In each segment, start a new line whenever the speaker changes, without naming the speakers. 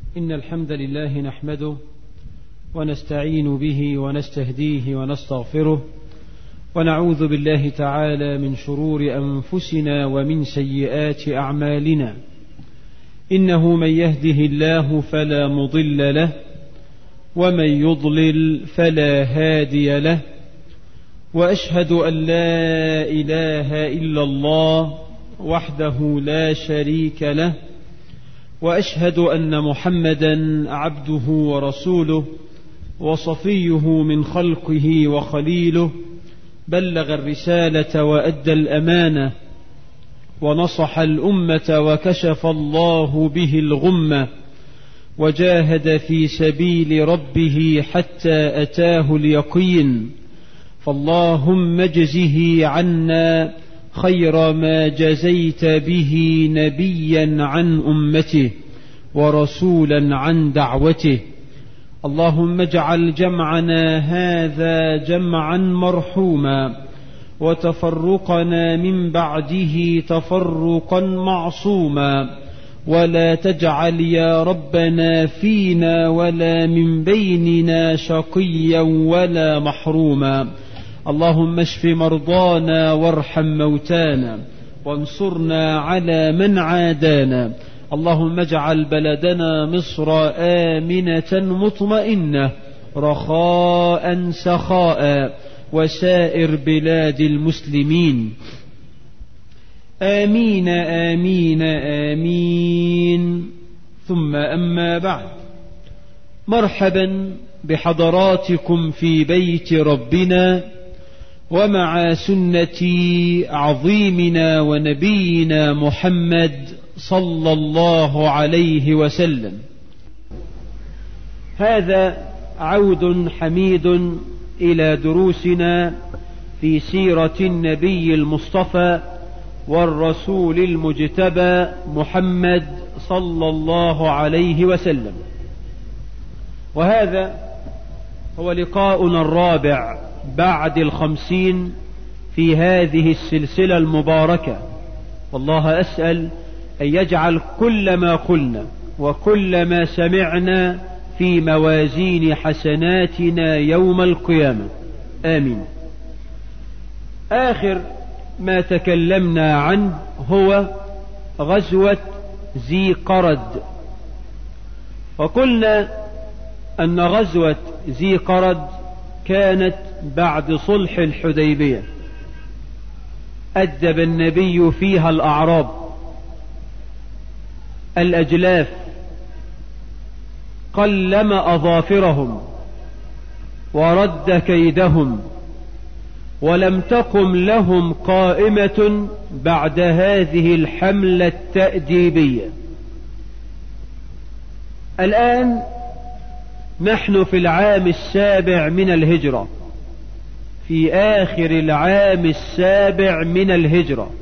إن الحمد لله نحمده ونستعين به ونستهديه ونستغفره ونعوذ بالله تعالى من شرور أنفسنا ومن سيئات أعمالنا إنه من يهده الله فلا مضل له ومن يضلل فلا هادي له واشهد ان لا اله الا الله وحده لا شريك له واشهد ان محمدا عبده ورسوله وصفيه من خلقه وخليله بلغ الرساله وادى الامانه ونصح الامه وكشف الله به الغمه وجاهد في سبيل ربه حتى اتاه اليقين فاللهم اجزه عنا خير ما جزيت به نبيا عن امته ورسولا عن دعوته اللهم اجعل جمعنا هذا جمعا مرحوما وتفرقنا من بعده تفرقا معصوما ولا تجعل يا ربنا فينا ولا من بيننا شقيا ولا محروما اللهم اشف مرضانا وارحم موتانا وانصرنا على من عادانا اللهم اجعل بلدنا مصر امنه مطمئنه رخاء سخاء وسائر بلاد المسلمين امين امين امين ثم اما بعد مرحبا بحضراتكم في بيت ربنا ومع سنة عظيمنا ونبينا محمد صلى الله عليه وسلم هذا عود حميد إلى دروسنا في سيرة النبي المصطفى والرسول المجتبى محمد صلى الله عليه وسلم وهذا هو لقاؤنا الرابع بعد الخمسين في هذه السلسلة المباركة والله أسأل أن يجعل كل ما قلنا وكل ما سمعنا في موازين حسناتنا يوم القيامة آمين آخر ما تكلمنا عنه هو غزوة ذي قرد وقلنا أن غزوة ذي قرد كانت بعد صلح الحديبية أدب النبي فيها الأعراب الأجلاف قلم أظافرهم ورد كيدهم ولم تقم لهم قائمة بعد هذه الحملة التأديبية الآن نحن في العام السابع من الهجرة في آخر العام السابع من الهجرة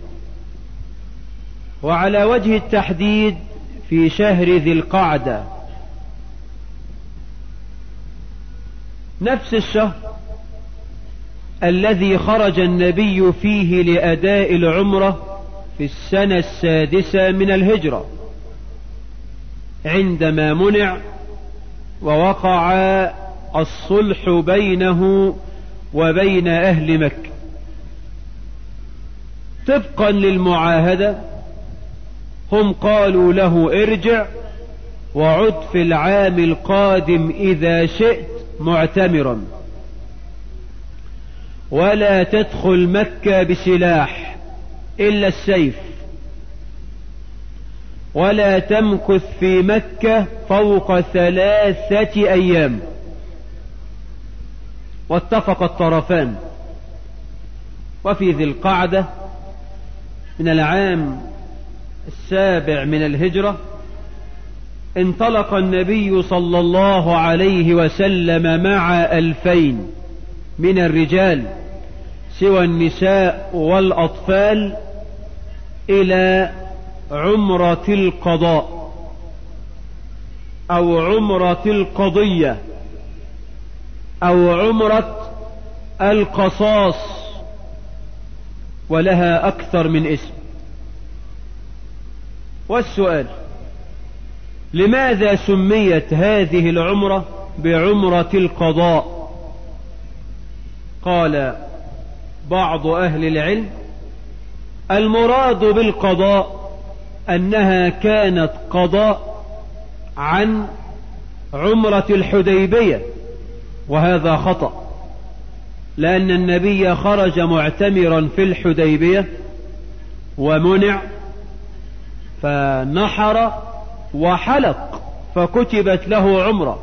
وعلى وجه التحديد في شهر ذي القعدة نفس الشهر الذي خرج النبي فيه لأداء العمرة في السنة السادسة من الهجرة عندما منع ووقع الصلح بينه وبين أهل مكة طبقا للمعاهدة هم قالوا له ارجع وعد في العام القادم إذا شئت معتمرا ولا تدخل مكة بسلاح إلا السيف ولا تمكث في مكة فوق ثلاثة أيام واتفق الطرفان وفي ذي القعدة من العام السابع من الهجرة انطلق النبي صلى الله عليه وسلم مع ألفين من الرجال سوى النساء والأطفال إلى عمرة القضاء أو عمرة القضية أو عمرة القصاص ولها أكثر من اسم والسؤال لماذا سميت هذه العمرة بعمرة القضاء قال بعض أهل العلم المراد بالقضاء أنها كانت قضاء عن عمرة الحديبية وهذا خطأ لأن النبي خرج معتمرا في الحديبية ومنع فنحر وحلق فكتبت له عمره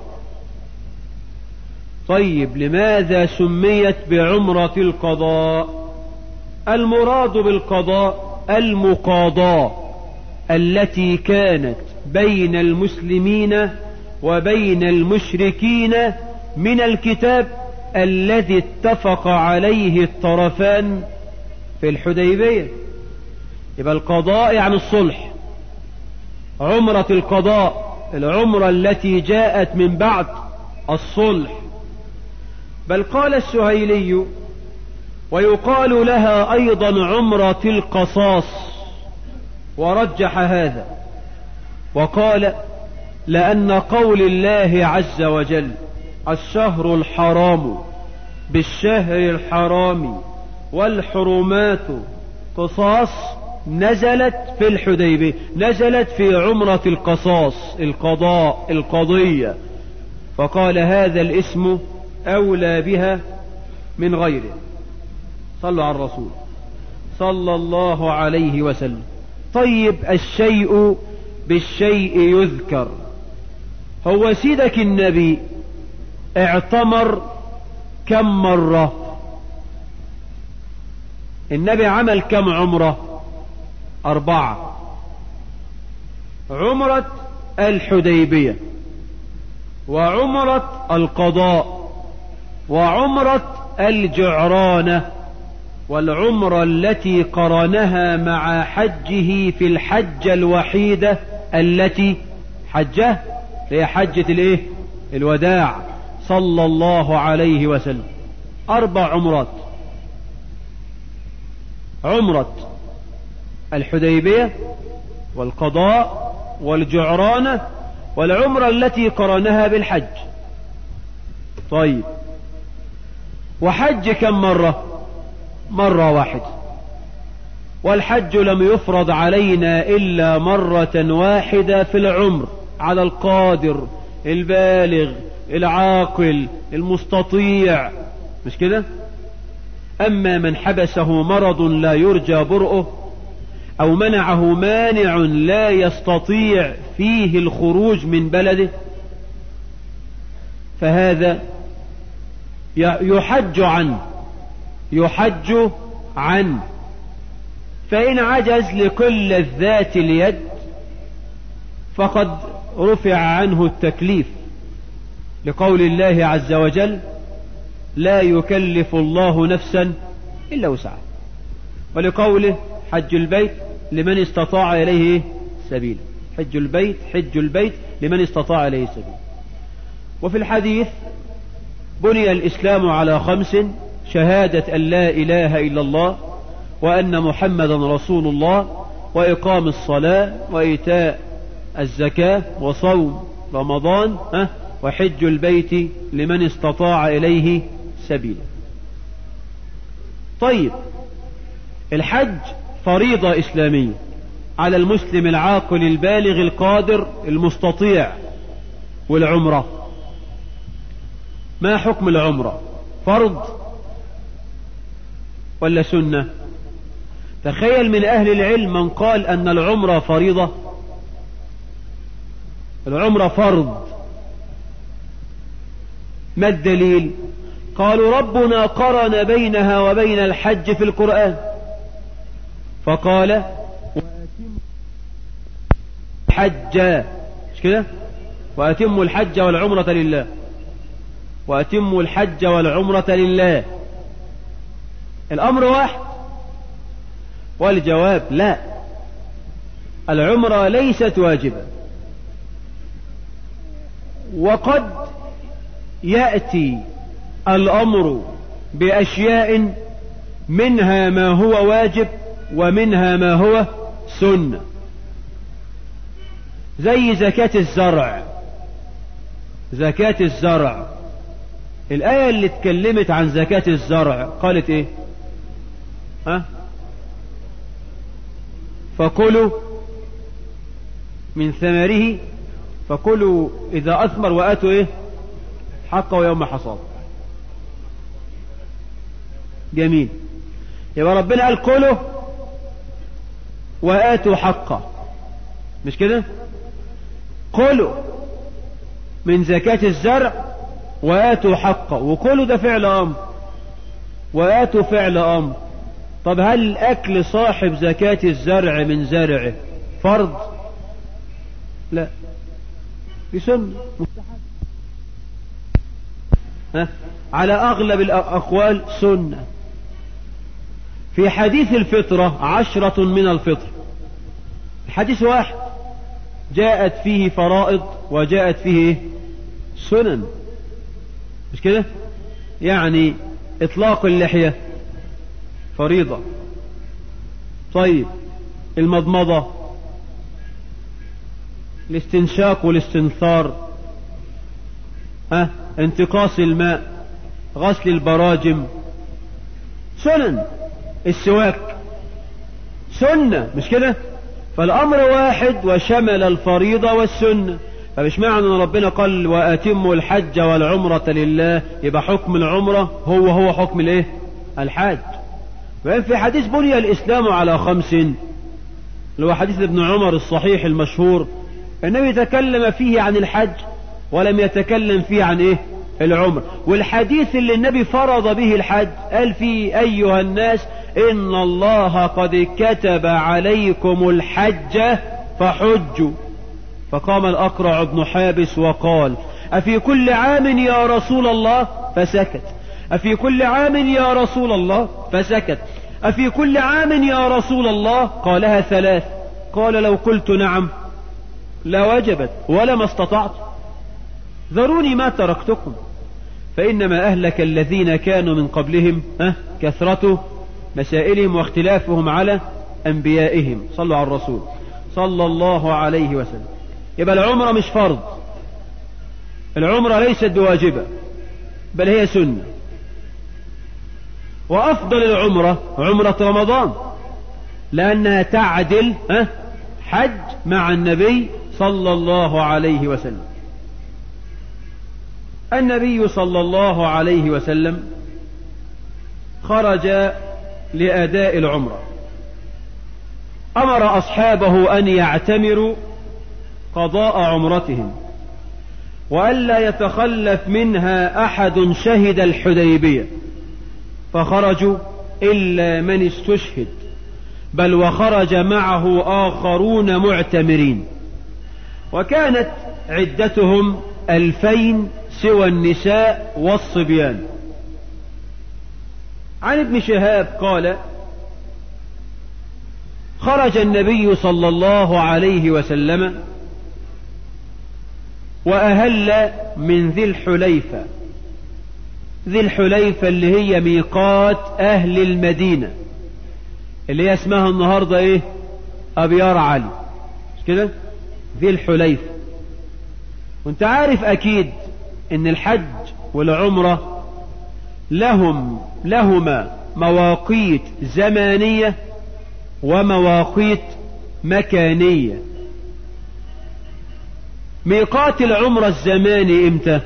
طيب لماذا سميت بعمرة القضاء المراد بالقضاء المقاضاة التي كانت بين المسلمين وبين المشركين من الكتاب الذي اتفق عليه الطرفان في الحديبية يبقى القضاء يعني الصلح عمرة القضاء العمرة التي جاءت من بعد الصلح بل قال السهيلي ويقال لها أيضا عمرة القصاص ورجح هذا وقال لأن قول الله عز وجل الشهر الحرام بالشهر الحرام والحرمات قصاص نزلت في الحديبية نزلت في عمرة القصاص القضاء القضية فقال هذا الاسم أولى بها من غيره صلوا على الرسول صلى الله عليه وسلم طيب الشيء بالشيء يذكر هو سيدك النبي اعتمر كم مرة النبي عمل كم عمرة أربعة عمرة الحديبية وعمرة القضاء وعمرة الجعرانة والعمرة التي قرنها مع حجه في الحجة الوحيدة التي حجه هي حجة الايه الوداع صلى الله عليه وسلم اربع عمرات عمرة الحديبية والقضاء والجعرانة والعمرة التي قرنها بالحج طيب وحج كم مرة مرة واحدة والحج لم يفرض علينا إلا مرة واحدة في العمر على القادر البالغ العاقل المستطيع مش كده أما من حبسه مرض لا يرجى برؤه أو منعه مانع لا يستطيع فيه الخروج من بلده فهذا يحج عنه يحج عنه فإن عجز لكل الذات اليد فقد رفع عنه التكليف لقول الله عز وجل لا يكلف الله نفسا إلا وسعها ولقوله حج البيت لمن استطاع إليه سبيلا حج البيت حج البيت لمن استطاع إليه سبيلا وفي الحديث بني الإسلام على خمس شهادة أن لا إله إلا الله وأن محمدا رسول الله وإقام الصلاة وإيتاء الزكاة وصوم رمضان ها وحج البيت لمن استطاع إليه سبيلا طيب الحج فريضة إسلامية على المسلم العاقل البالغ القادر المستطيع والعمرة ما حكم العمرة فرض ولا سنة تخيل من أهل العلم من قال أن العمرة فريضة العمرة فرض ما الدليل قالوا ربنا قرن بينها وبين الحج في القرآن فقال حج مش كده وأتموا الحج والعمرة لله وأتموا الحج والعمرة لله الأمر واحد والجواب لا العمرة ليست واجبة وقد يأتي الأمر بأشياء منها ما هو واجب ومنها ما هو سنة زي زكاة الزرع زكاة الزرع الآية اللي اتكلمت عن زكاة الزرع قالت ايه ها فكلوا من ثمره فكلوا إذا أثمر وآتوا إيه حقه يوم حصاد جميل يبقى ربنا قال كلوا وآتوا حقه مش كده كلوا من زكاة الزرع وآتوا حقه وكلوا ده فعل أمر وآتوا فعل أمر طب هل أكل صاحب زكاة الزرع من زرعه فرض لا في سنة مستحب ها؟ على أغلب الأقوال سنة في حديث الفطرة عشرة من الفطر الحديث واحد جاءت فيه فرائض وجاءت فيه سنن مش كده يعني اطلاق اللحية فريضة طيب المضمضة الاستنشاق والاستنثار ها انتقاص الماء غسل البراجم سنن السواك سنة مش كده فالأمر واحد وشمل الفريضة والسنة فمش معنى ان ربنا قال واتموا الحج والعمرة لله يبقى حكم العمرة هو هو حكم الايه الحج وإن في حديث بني الاسلام على خمس اللي هو حديث ابن عمر الصحيح المشهور النبي تكلم فيه عن الحج ولم يتكلم فيه عن ايه العمر والحديث اللي النبي فرض به الحج قال فيه ايها الناس ان الله قد كتب عليكم الحج فحجوا فقام الأقرع بن حابس وقال أفي كل عام يا رسول الله فسكت أفي كل عام يا رسول الله فسكت أفي كل عام يا رسول الله قالها ثلاث قال لو قلت نعم لوجبت ولما استطعت ذروني ما تركتكم فإنما أهلك الذين كانوا من قبلهم كثرة مسائلهم واختلافهم على أنبيائهم صلوا على الرسول صلى الله عليه وسلم يبقى العمرة مش فرض العمرة ليست بواجبة بل هي سنة وأفضل العمرة عمرة رمضان لأنها تعدل حج مع النبي صلى الله عليه وسلم النبي صلى الله عليه وسلم خرج لأداء العمرة أمر أصحابه أن يعتمروا قضاء عمرتهم وألا يتخلف منها أحد شهد الحديبية فخرجوا إلا من استشهد بل وخرج معه آخرون معتمرين وكانت عدتهم ألفين سوى النساء والصبيان عن ابن شهاب قال خرج النبي صلى الله عليه وسلم وأهل من ذي الحليفة ذي الحليفة اللي هي ميقات أهل المدينة اللي هي اسمها النهاردة ايه أبيار علي مش كده ذي الحليفة وانت عارف أكيد ان الحج والعمرة لهم لهما مواقيت زمانية ومواقيت مكانية ميقات العمرة الزماني امتى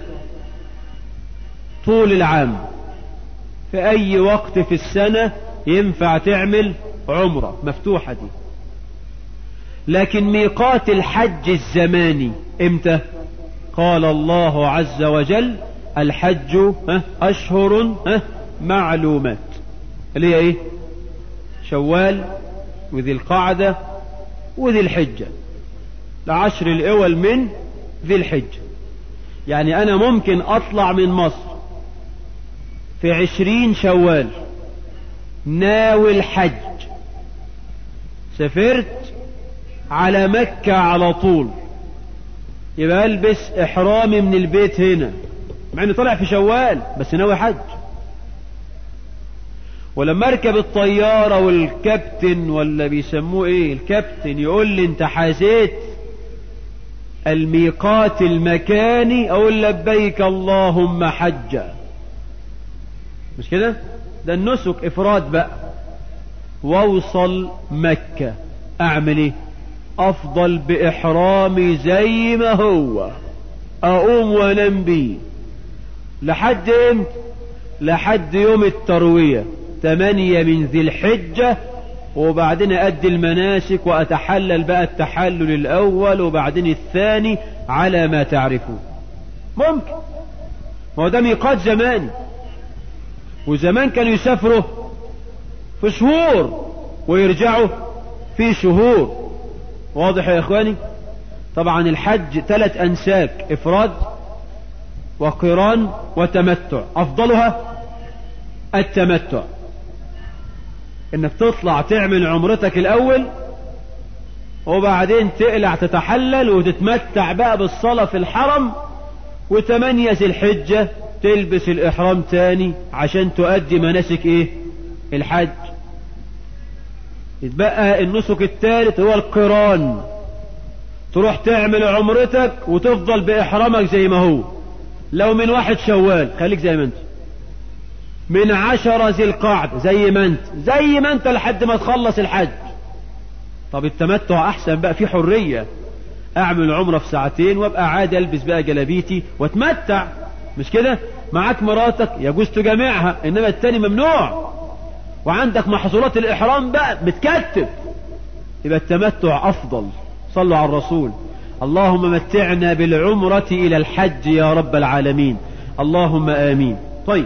طول العام في اي وقت في السنة ينفع تعمل عمرة مفتوحة دي لكن ميقات الحج الزماني امتى قال الله عز وجل الحج اشهر معلومات اللي هي ايه شوال وذي القعدة وذي الحجة العشر الاول من ذي الحجة يعني انا ممكن اطلع من مصر في عشرين شوال ناوي الحج سافرت على مكة على طول يبقى البس احرامي من البيت هنا مع اني طالع في شوال بس ناوي حج ولما اركب الطيارة والكابتن ولا بيسموه ايه الكابتن يقول لي انت حازيت الميقات المكاني أقول لبيك اللهم حجا مش كده ده النسك إفراد بقى واوصل مكة أعمل إيه أفضل بإحرامي زي ما هو أقوم وأنام بيه لحد إمتى لحد يوم التروية تمانية من ذي الحجة وبعدين أدي المناسك وأتحلل بقى التحلل الأول وبعدين الثاني على ما تعرفون ممكن ما هو ده ميقات زمان وزمان كانوا يسافروا في شهور ويرجعوا في شهور واضح يا إخواني طبعا الحج ثلاث أنساك إفراد وقران وتمتع أفضلها التمتع انك تطلع تعمل عمرتك الاول وبعدين تقلع تتحلل وتتمتع بقى بالصلاة في الحرم وتمنيز الحجة تلبس الاحرام تاني عشان تؤدي مناسك ايه الحج يتبقى النسك الثالث هو القران تروح تعمل عمرتك وتفضل باحرامك زي ما هو لو من واحد شوال خليك زي ما انت من عشرة ذي القعد زي ما انت زي ما انت لحد ما تخلص الحج طب التمتع احسن بقى في حرية اعمل عمرة في ساعتين وابقى عادي البس بقى جلابيتي واتمتع مش كده معاك مراتك يجوز تجامعها انما التاني ممنوع وعندك محظورات الاحرام بقى بتكتب يبقى التمتع افضل صلوا على الرسول اللهم متعنا بالعمرة الى الحج يا رب العالمين اللهم امين طيب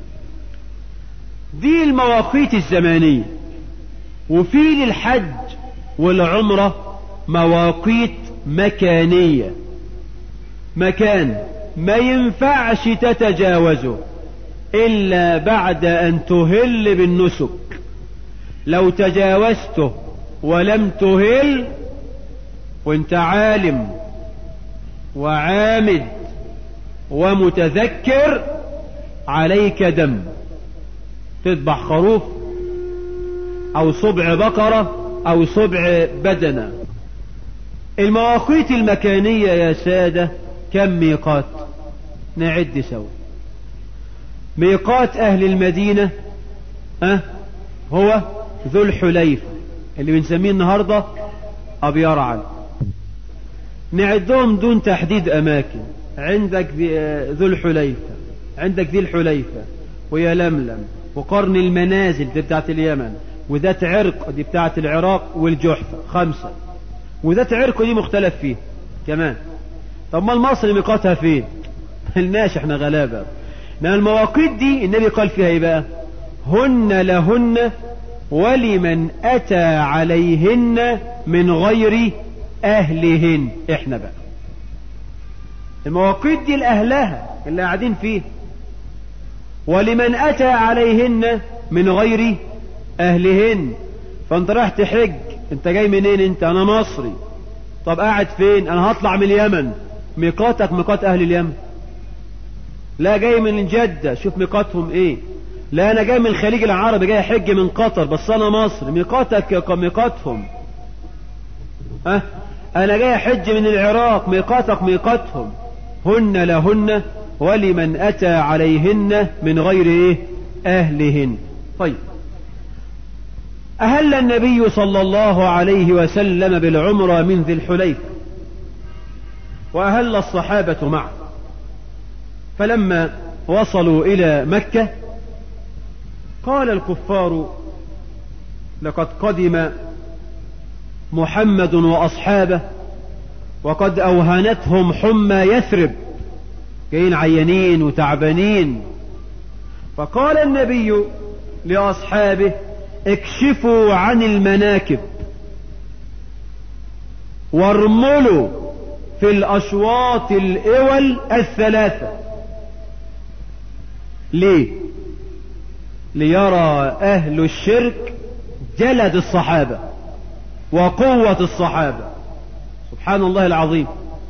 دي المواقيت الزمانية وفي للحج والعمرة مواقيت مكانية مكان ما ينفعش تتجاوزه إلا بعد أن تهل بالنسك لو تجاوزته ولم تهل وانت عالم وعامد ومتذكر عليك دم تذبح خروف او صبع بقرة او صبع بدنة المواقيت المكانية يا سادة كم ميقات نعد سوا ميقات اهل المدينة أه هو ذو الحليفة اللي بنسميه النهاردة ابيار علي نعدهم دون تحديد اماكن عندك ذو الحليفة عندك ذي الحليفة ويا لملم وقرن المنازل دي بتاعت اليمن وذات عرق دي بتاعت العراق والجحفة خمسة وذات عرق دي مختلف فيه كمان طب ما المصري ميقاتها فين ملناش احنا غلابة لأن المواقيت دي النبي قال فيها ايه بقى هن لهن ولمن أتى عليهن من غير أهلهن احنا بقى المواقيت دي لأهلها اللي قاعدين فيه ولمن أتى عليهن من غير أهلهن فأنت رايح تحج أنت جاي منين أنت أنا مصري طب قاعد فين أنا هطلع من اليمن ميقاتك ميقات أهل اليمن لا جاي من جدة شوف ميقاتهم إيه لا أنا جاي من الخليج العربي جاي حج من قطر بس أنا مصري ميقاتك ميقاتهم أه أنا جاي حج من العراق ميقاتك ميقاتهم هن لهن ولمن أتى عليهن من غير إيه أهلهن طيب أهل النبي صلى الله عليه وسلم بالعمرة من ذي الحليفة وأهل الصحابة معه فلما وصلوا إلى مكة قال الكفار لقد قدم محمد وأصحابه وقد أوهنتهم حمى يثرب جايين عيانين وتعبانين فقال النبي لأصحابه اكشفوا عن المناكب وارملوا في الأشواط الإول الثلاثة ليه ليرى أهل الشرك جلد الصحابة وقوة الصحابة سبحان الله العظيم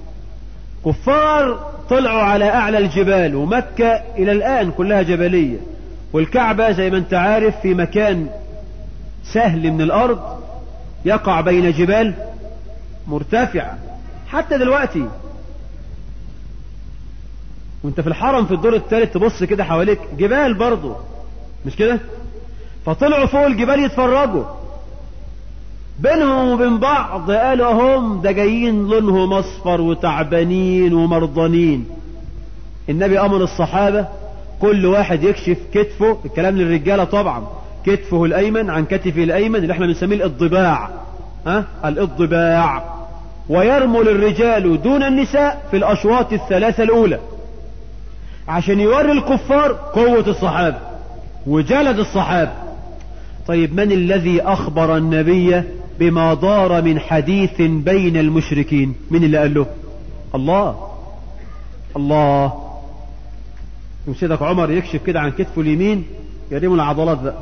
كفار طلعوا على أعلى الجبال ومكة إلى الآن كلها جبلية والكعبة زي ما انت عارف في مكان سهل من الأرض يقع بين جبال مرتفعة حتى دلوقتي وانت في الحرم في الدور الثالث تبص كده حواليك جبال برضه مش كده فطلعوا فوق الجبال يتفرجوا بينهم وبين بعض قالوا هم ده جايين لونهم اصفر وتعبانين ومرضانين النبي امر الصحابة كل واحد يكشف كتفه الكلام للرجالة طبعا كتفه الايمن عن كتفه الايمن اللي احنا بنسميه الاضباع ها الاضباع ويرمل الرجال دون النساء في الاشواط الثلاثة الاولى عشان يوري الكفار قوة الصحابة وجلد الصحابة طيب من الذي اخبر النبي بما دار من حديث بين المشركين من اللي قال له الله الله وسيدك عمر يكشف كده عن كتفه اليمين يريم العضلات بقى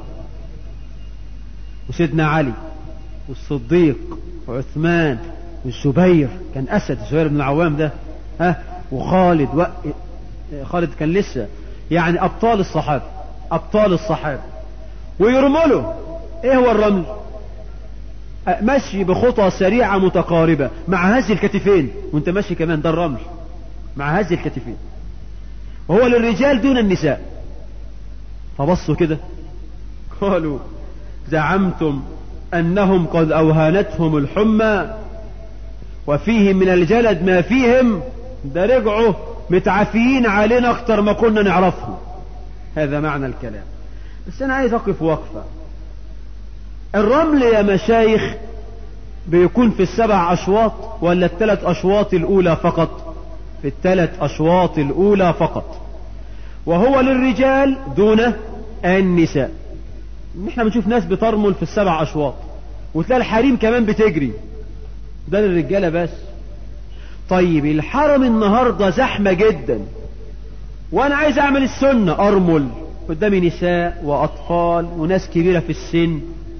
وسيدنا علي والصديق وعثمان والزبير كان اسد الزبير بن العوام ده ها وخالد و... خالد كان لسه يعني ابطال الصحابه ابطال الصحابه ويرملوا ايه هو الرمل مشي بخطى سريعة متقاربة مع هز الكتفين وانت ماشي كمان ده الرمل مع هز الكتفين وهو للرجال دون النساء فبصوا كده قالوا زعمتم انهم قد اوهانتهم الحمى وفيهم من الجلد ما فيهم ده رجعوا متعافيين علينا اكتر ما كنا نعرفهم هذا معنى الكلام بس انا عايز اقف وقفة الرمل يا مشايخ بيكون في السبع اشواط ولا الثلاث اشواط الاولى فقط في الثلاث اشواط الاولى فقط وهو للرجال دون النساء احنا بنشوف ناس بترمل في السبع اشواط وتلاقي الحريم كمان بتجري ده للرجالة بس طيب الحرم النهاردة زحمة جدا وانا عايز اعمل السنة ارمل قدامي نساء واطفال وناس كبيرة في السن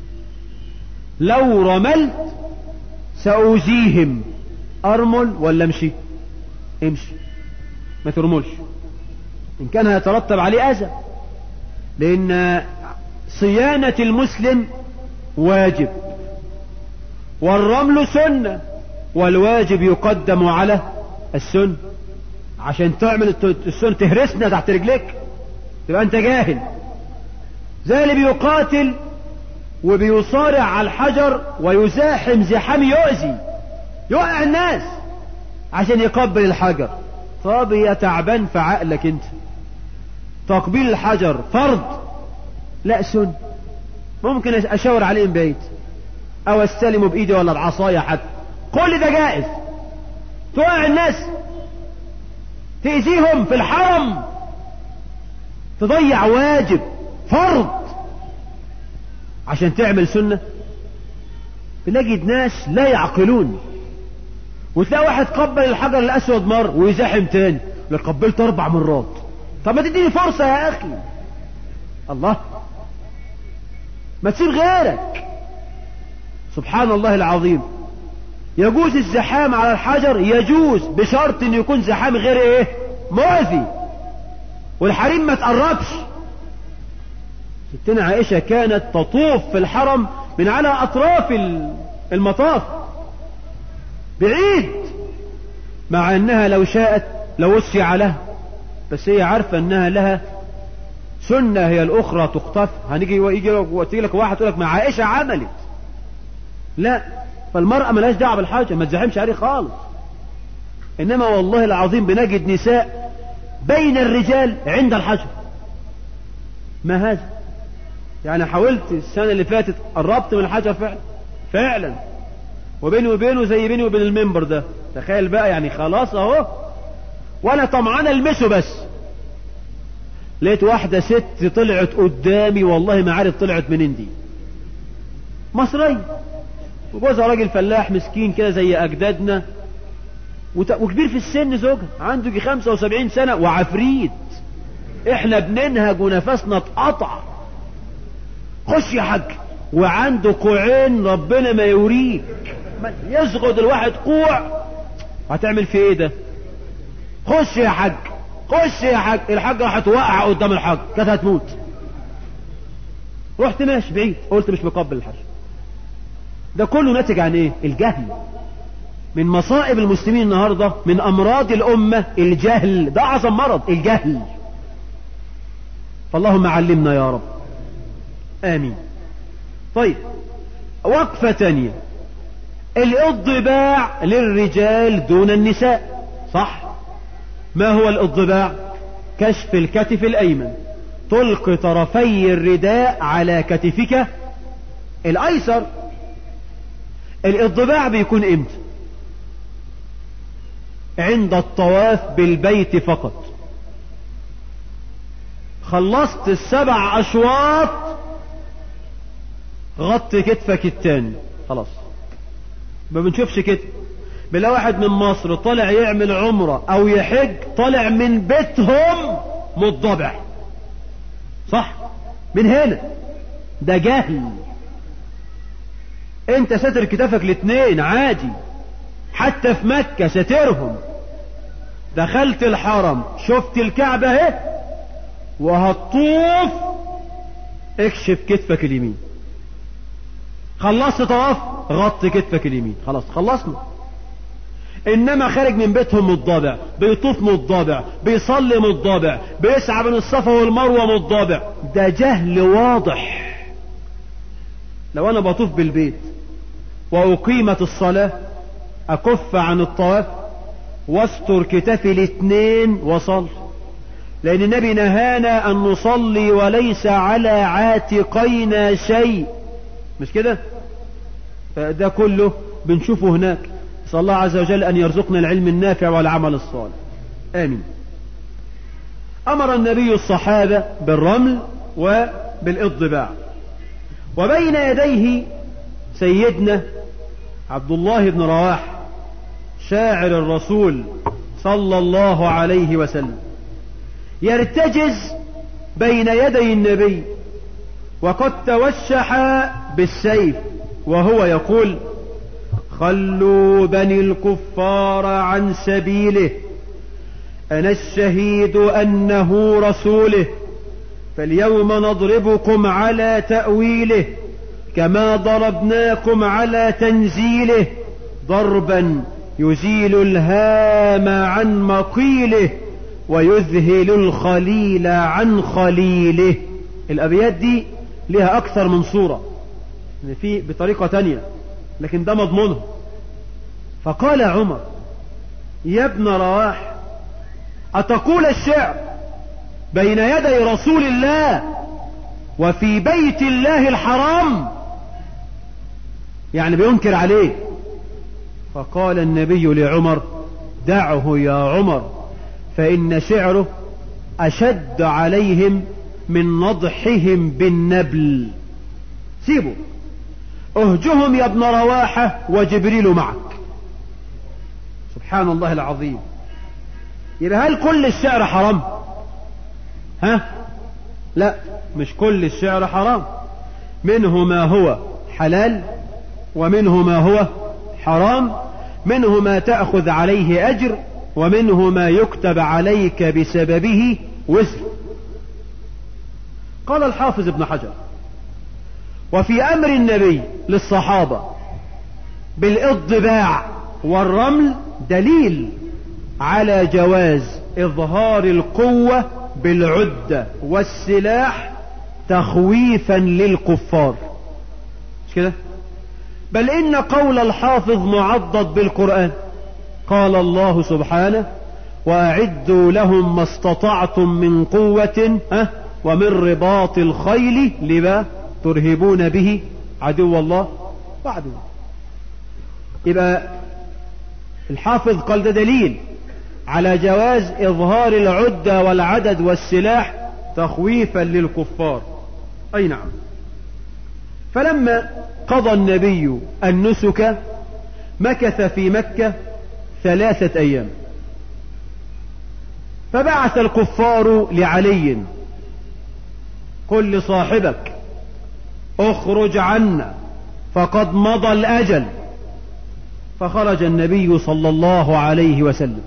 لو رملت سأوزيهم ارمل ولا امشي امشي ما ترملش ان كان هيترتب عليه اذى لان صيانة المسلم واجب والرمل سنة والواجب يقدم على السنة عشان تعمل السنة تهرسنا تحت رجليك تبقى انت جاهل زي اللي بيقاتل وبيصارع على الحجر ويزاحم زحام يؤذي يوقع الناس عشان يقبل الحجر طب يا تعبان في عقلك انت تقبيل الحجر فرض لا سن ممكن اشاور عليه من بعيد او استلمه بايدي ولا بعصايه حتى كل ده جائز توقع الناس تأذيهم في الحرم تضيع واجب فرض عشان تعمل سنة تلاقي ناس لا يعقلون وتلاقي واحد قبل الحجر الأسود مر ويزاحم تاني لك قبلت أربع مرات طب ما تديني فرصة يا أخي الله ما تسيب غيرك سبحان الله العظيم يجوز الزحام على الحجر يجوز بشرط ان يكون زحام غير ايه مؤذي والحريم ما تقربش ستنا عائشة كانت تطوف في الحرم من على اطراف المطاف بعيد مع انها لو شاءت لوسع لها بس هي عارفة انها لها سنة هي الاخرى تقتف هنيجي ويجي وتيجي لك واحد يقول لك ما عائشة عملت لا فالمرأة ملهاش دعوة بالحاجة ما تزحمش عليه خالص انما والله العظيم بنجد نساء بين الرجال عند الحجر ما هذا يعني حاولت السنة اللي فاتت قربت من الحجر فعلا فعلا وبيني وبينه زي بيني وبين المنبر ده تخيل بقى يعني خلاص اهو وانا طمعان المسه بس لقيت واحدة ست طلعت قدامي والله ما عارف طلعت منين دي مصرية وجوزها راجل فلاح مسكين كده زي اجدادنا وت... وكبير في السن زوجها عنده يجي 75 سنة وعفريت احنا بننهج ونفسنا اتقطع خش يا حاج وعنده كوعين ربنا ما يوريك يسغد الواحد كوع هتعمل في ايه ده خش يا حاج خش يا حاج الحاج راحت وقع قدام الحاج كانت هتموت رحت ماشي بعيد قلت مش مقبل الحاج ده كله ناتج عن ايه الجهل من مصائب المسلمين النهاردة من أمراض الأمة الجهل ده أعظم مرض الجهل فاللهم علمنا يا رب آمين طيب وقفة تانية الإضباع للرجال دون النساء صح ما هو الإضباع كشف الكتف الأيمن تلقي طرفي الرداء على كتفك الأيسر الإضباع بيكون إمتى عند الطواف بالبيت فقط خلصت السبع أشواط غطي كتفك التاني خلاص ما بنشوفش كده بلا واحد من مصر طلع يعمل عمرة او يحج طلع من بيتهم مضبع صح من هنا ده جهل انت ساتر كتافك الاتنين عادي حتى في مكة ساترهم دخلت الحرم شفت الكعبة اهي وهتطوف اكشف كتفك اليمين خلصت طواف غطي كتفك اليمين خلاص خلصنا انما خارج من بيتهم متضابع بيطوف متضابع بيصلي متضابع بيسعى بين الصفا والمروه متضابع ده جهل واضح لو انا بطوف بالبيت واقيمت الصلاه اكف عن الطواف واستر كتافي الاثنين وصل لان النبي نهانا ان نصلي وليس على عاتقينا شيء مش كده فده كله بنشوفه هناك صلى الله عز وجل أن يرزقنا العلم النافع والعمل الصالح آمين أمر النبي الصحابة بالرمل وبالإضباع وبين يديه سيدنا عبد الله بن رواح شاعر الرسول صلى الله عليه وسلم يرتجز بين يدي النبي وقد توشح بالسيف وهو يقول خلوا بني الكفار عن سبيله أنا الشهيد أنه رسوله فاليوم نضربكم على تأويله كما ضربناكم على تنزيله ضربا يزيل الهام عن مقيله ويذهل الخليل عن خليله الأبيات دي لها أكثر من صورة في بطريقة تانية لكن ده مضمونه فقال عمر يا ابن رواح أتقول الشعر بين يدي رسول الله وفي بيت الله الحرام يعني بينكر عليه فقال النبي لعمر دعه يا عمر فإن شعره أشد عليهم من نضحهم بالنبل سيبوا اهجهم يا ابن رواحة وجبريل معك سبحان الله العظيم يبقى هل كل الشعر حرام ها لا مش كل الشعر حرام منه ما هو حلال ومنه ما هو حرام منه ما تأخذ عليه أجر ومنه ما يكتب عليك بسببه وزر قال الحافظ ابن حجر وفي أمر النبي للصحابة بالإضباع والرمل دليل على جواز إظهار القوة بالعدة والسلاح تخويفا للكفار مش كده بل إن قول الحافظ معضد بالقرآن قال الله سبحانه وأعدوا لهم ما استطعتم من قوة أه ومن رباط الخيل لما ترهبون به عدو الله وعدو يبقى الحافظ قال ده دليل على جواز إظهار العدة والعدد والسلاح تخويفا للكفار أي نعم فلما قضى النبي النسك مكث في مكة ثلاثة أيام فبعث الكفار لعلي قل لصاحبك اخرج عنا فقد مضى الأجل فخرج النبي صلى الله عليه وسلم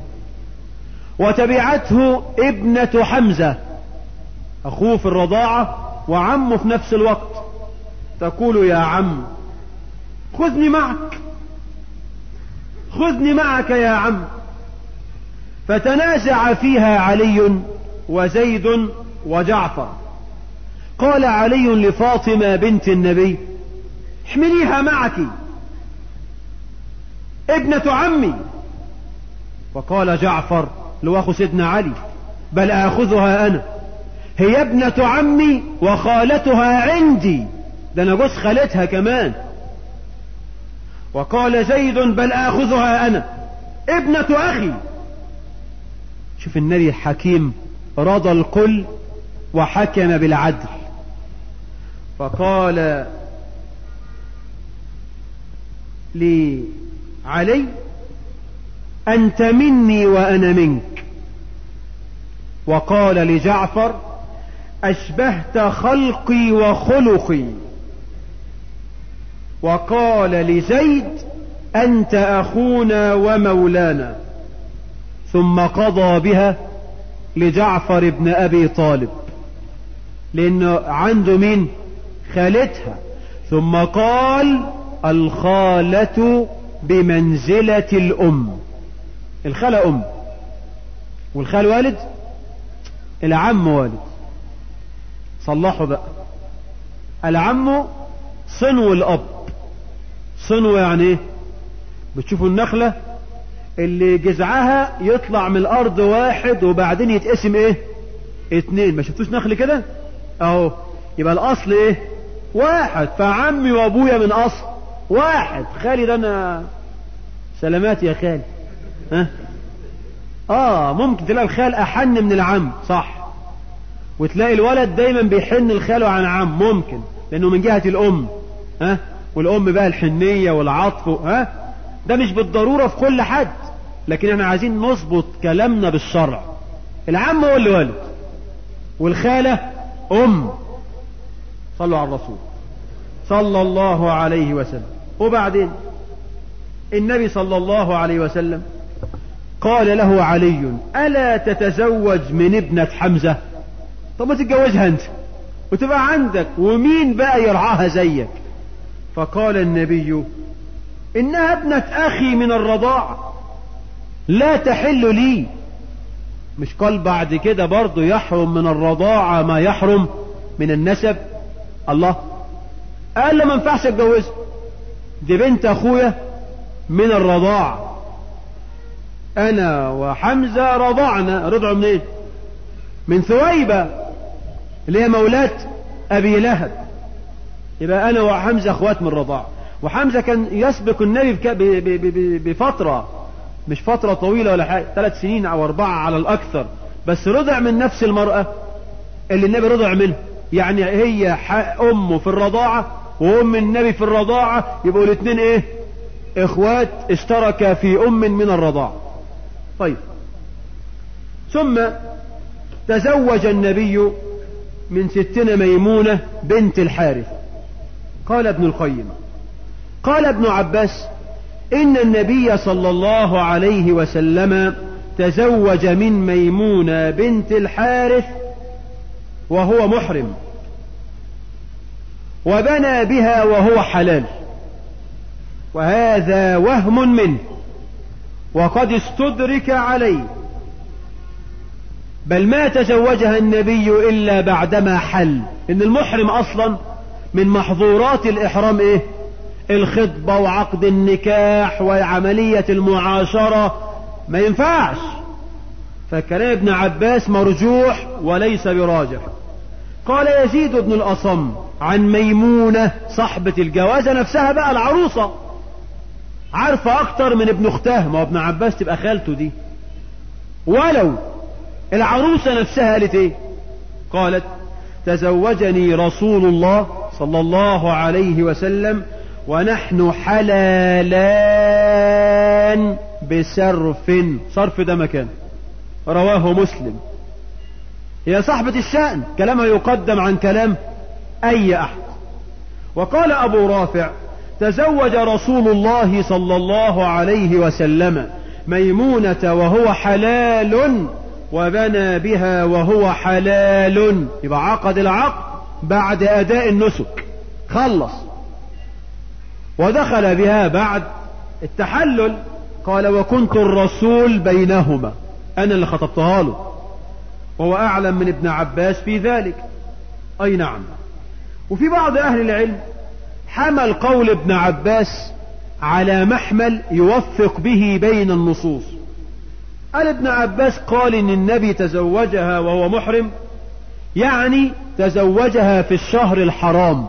وتبعته ابنة حمزة أخوه في الرضاعة وعمه في نفس الوقت تقول يا عم خذني معك خذني معك يا عم فتنازع فيها علي وزيد وجعفر قال علي لفاطمة بنت النبي احمليها معك ابنة عمي وقال جعفر لو أخو سيدنا علي بل آخذها أنا هي ابنة عمي وخالتها عندي ده أنا جوز خالتها كمان وقال زيد بل آخذها أنا ابنة أخي شوف النبي الحكيم رضى الكل وحكم بالعدل فقال لعلي أنت مني وأنا منك وقال لجعفر أشبهت خلقي وخلقي وقال لزيد أنت أخونا ومولانا ثم قضى بها لجعفر بن أبي طالب لأنه عنده مين خالتها ثم قال الخالة بمنزلة الأم الخالة أم والخال والد العم والد صلحوا بقى العم صنو الأب صنو يعني ايه بتشوفوا النخلة اللي جذعها يطلع من الأرض واحد وبعدين يتقسم ايه اتنين ما شفتوش نخل كده اهو يبقى الأصل ايه واحد فعمي وابويا من أصل واحد خالي ده انا سلامات يا خالي ها اه ممكن تلاقي الخال احن من العم صح وتلاقي الولد دايما بيحن الخاله عن عم ممكن لانه من جهة الام ها والام بقى الحنية والعطف ها ده مش بالضرورة في كل حد لكن احنا عايزين نظبط كلامنا بالشرع العم هو اللي والد والخالة ام صلوا على الرسول صلى الله عليه وسلم وبعدين النبي صلى الله عليه وسلم قال له علي ألا تتزوج من ابنة حمزة طب ما تتجوزها انت وتبقى عندك ومين بقى يرعاها زيك فقال النبي إنها ابنة أخي من الرضاع لا تحل لي مش قال بعد كده برضه يحرم من الرضاعة ما يحرم من النسب الله قال له ما ينفعش اتجوزها دي بنت اخويا من الرضاعة انا وحمزة رضعنا رضعوا منين إيه؟ من ثويبة اللي هي مولاة ابي لهب يبقى انا وحمزة اخوات من الرضاعة وحمزة كان يسبق النبي بفترة مش فترة طويلة ولا حاجة ثلاث سنين او اربعة على الاكثر بس رضع من نفس المرأة اللي النبي رضع منها يعني هي امه في الرضاعة وام النبي في الرضاعة يبقوا الاثنين ايه اخوات اشتركا في ام من الرضاعة طيب ثم تزوج النبي من ستنا ميمونة بنت الحارث قال ابن القيم قال ابن عباس ان النبي صلى الله عليه وسلم تزوج من ميمونة بنت الحارث وهو محرم وبنى بها وهو حلال وهذا وهم منه وقد استدرك عليه بل ما تزوجها النبي إلا بعدما حل إن المحرم أصلا من محظورات الإحرام إيه الخطبة وعقد النكاح وعملية المعاشرة ما ينفعش فكلام ابن عباس مرجوح وليس براجح قال يزيد بن الأصم عن ميمونة صاحبة الجوازة نفسها بقى العروسة عارفة أكتر من ابن أختها ما هو ابن عباس تبقى خالته دي ولو العروسة نفسها قالت ايه قالت تزوجني رسول الله صلى الله عليه وسلم ونحن حلالان بسرف صرف ده مكان رواه مسلم هي صاحبة الشأن كلامها يقدم عن كلام أي أحد وقال أبو رافع تزوج رسول الله صلى الله عليه وسلم ميمونة وهو حلال وبنى بها وهو حلال يبقى عقد العقد بعد أداء النسك خلص ودخل بها بعد التحلل قال وكنت الرسول بينهما أنا اللي خطبتها له وهو أعلم من ابن عباس في ذلك أي نعم وفي بعض أهل العلم حمل قول ابن عباس على محمل يوفق به بين النصوص قال ابن عباس قال ان النبي تزوجها وهو محرم يعني تزوجها في الشهر الحرام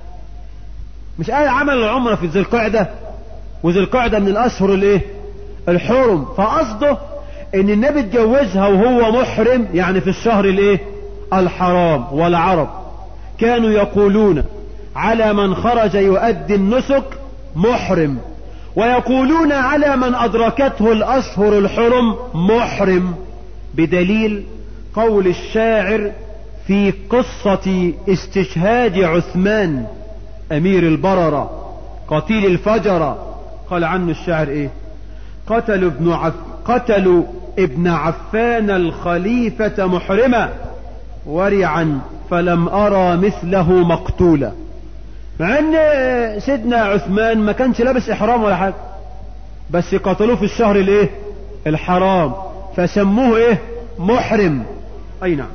مش قال عمل العمرة في ذي القعدة وذي القعدة من الاشهر الايه الحرم فقصده ان النبي اتجوزها وهو محرم يعني في الشهر الايه الحرام والعرب كانوا يقولون على من خرج يؤدي النسك محرم ويقولون على من أدركته الأشهر الحرم محرم بدليل قول الشاعر في قصة استشهاد عثمان أمير البررة قتيل الفجر قال عنه الشاعر إيه قتلوا ابن عف قتلوا ابن عفان الخليفة محرما ورعا فلم أرى مثله مقتولا مع ان سيدنا عثمان ما كانش لابس احرام ولا حاجة بس قتلوه في الشهر الايه الحرام فسموه ايه محرم اي نعم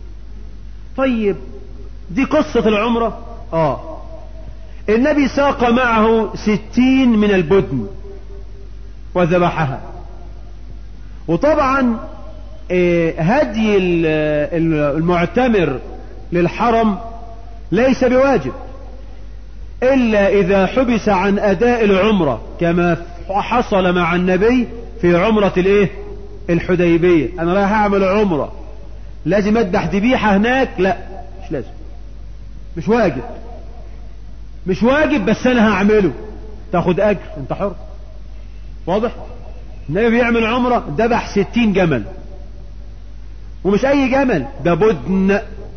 طيب دي قصة العمرة اه النبي ساق معه ستين من البدن وذبحها وطبعا هدي المعتمر للحرم ليس بواجب إلا إذا حبس عن أداء العمرة كما حصل مع النبي في عمرة الإيه الحديبية أنا رايح أعمل عمرة لازم أذبح ذبيحة هناك لا مش لازم مش واجب مش واجب بس أنا هعمله تاخد أجر أنت حر واضح النبي بيعمل عمرة ذبح ستين جمل ومش أي جمل ده بدن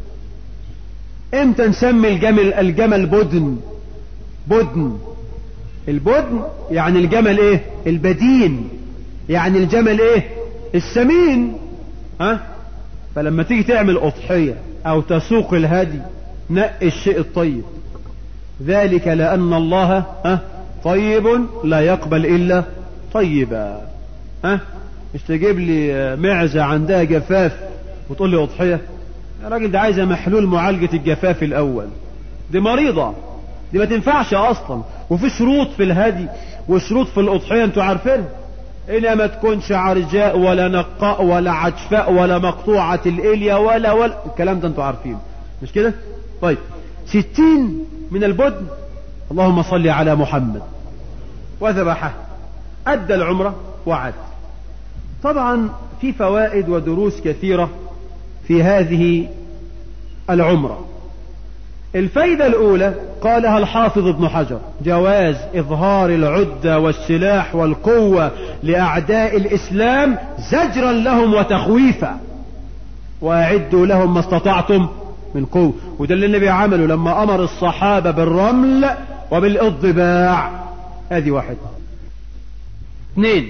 امتى نسمي الجمل الجمل بدن بدن البدن يعني الجمل ايه البدين يعني الجمل ايه السمين ها فلما تيجي تعمل اضحية او تسوق الهدي نقي الشيء الطيب ذلك لان الله ها طيب لا يقبل الا طيبا ها مش تجيب لي معزة عندها جفاف وتقول لي اضحية يا راجل ده عايزة محلول معالجة الجفاف الاول دي مريضة دي ما تنفعش اصلا وفي شروط في الهدي وشروط في الاضحية انتوا عارفين انها ما تكونش عرجاء ولا نقاء ولا عجفاء ولا مقطوعة الاليا ولا ولا الكلام ده انتوا عارفين مش كده طيب ستين من البدن اللهم صل على محمد وذبحه ادى العمرة وعد طبعا في فوائد ودروس كثيرة في هذه العمره الفايدة الأولى قالها الحافظ ابن حجر جواز إظهار العدة والسلاح والقوة لأعداء الإسلام زجرا لهم وتخويفا وأعدوا لهم ما استطعتم من قوة وده اللي النبي عمله لما أمر الصحابة بالرمل وبالإضباع هذه واحدة اثنين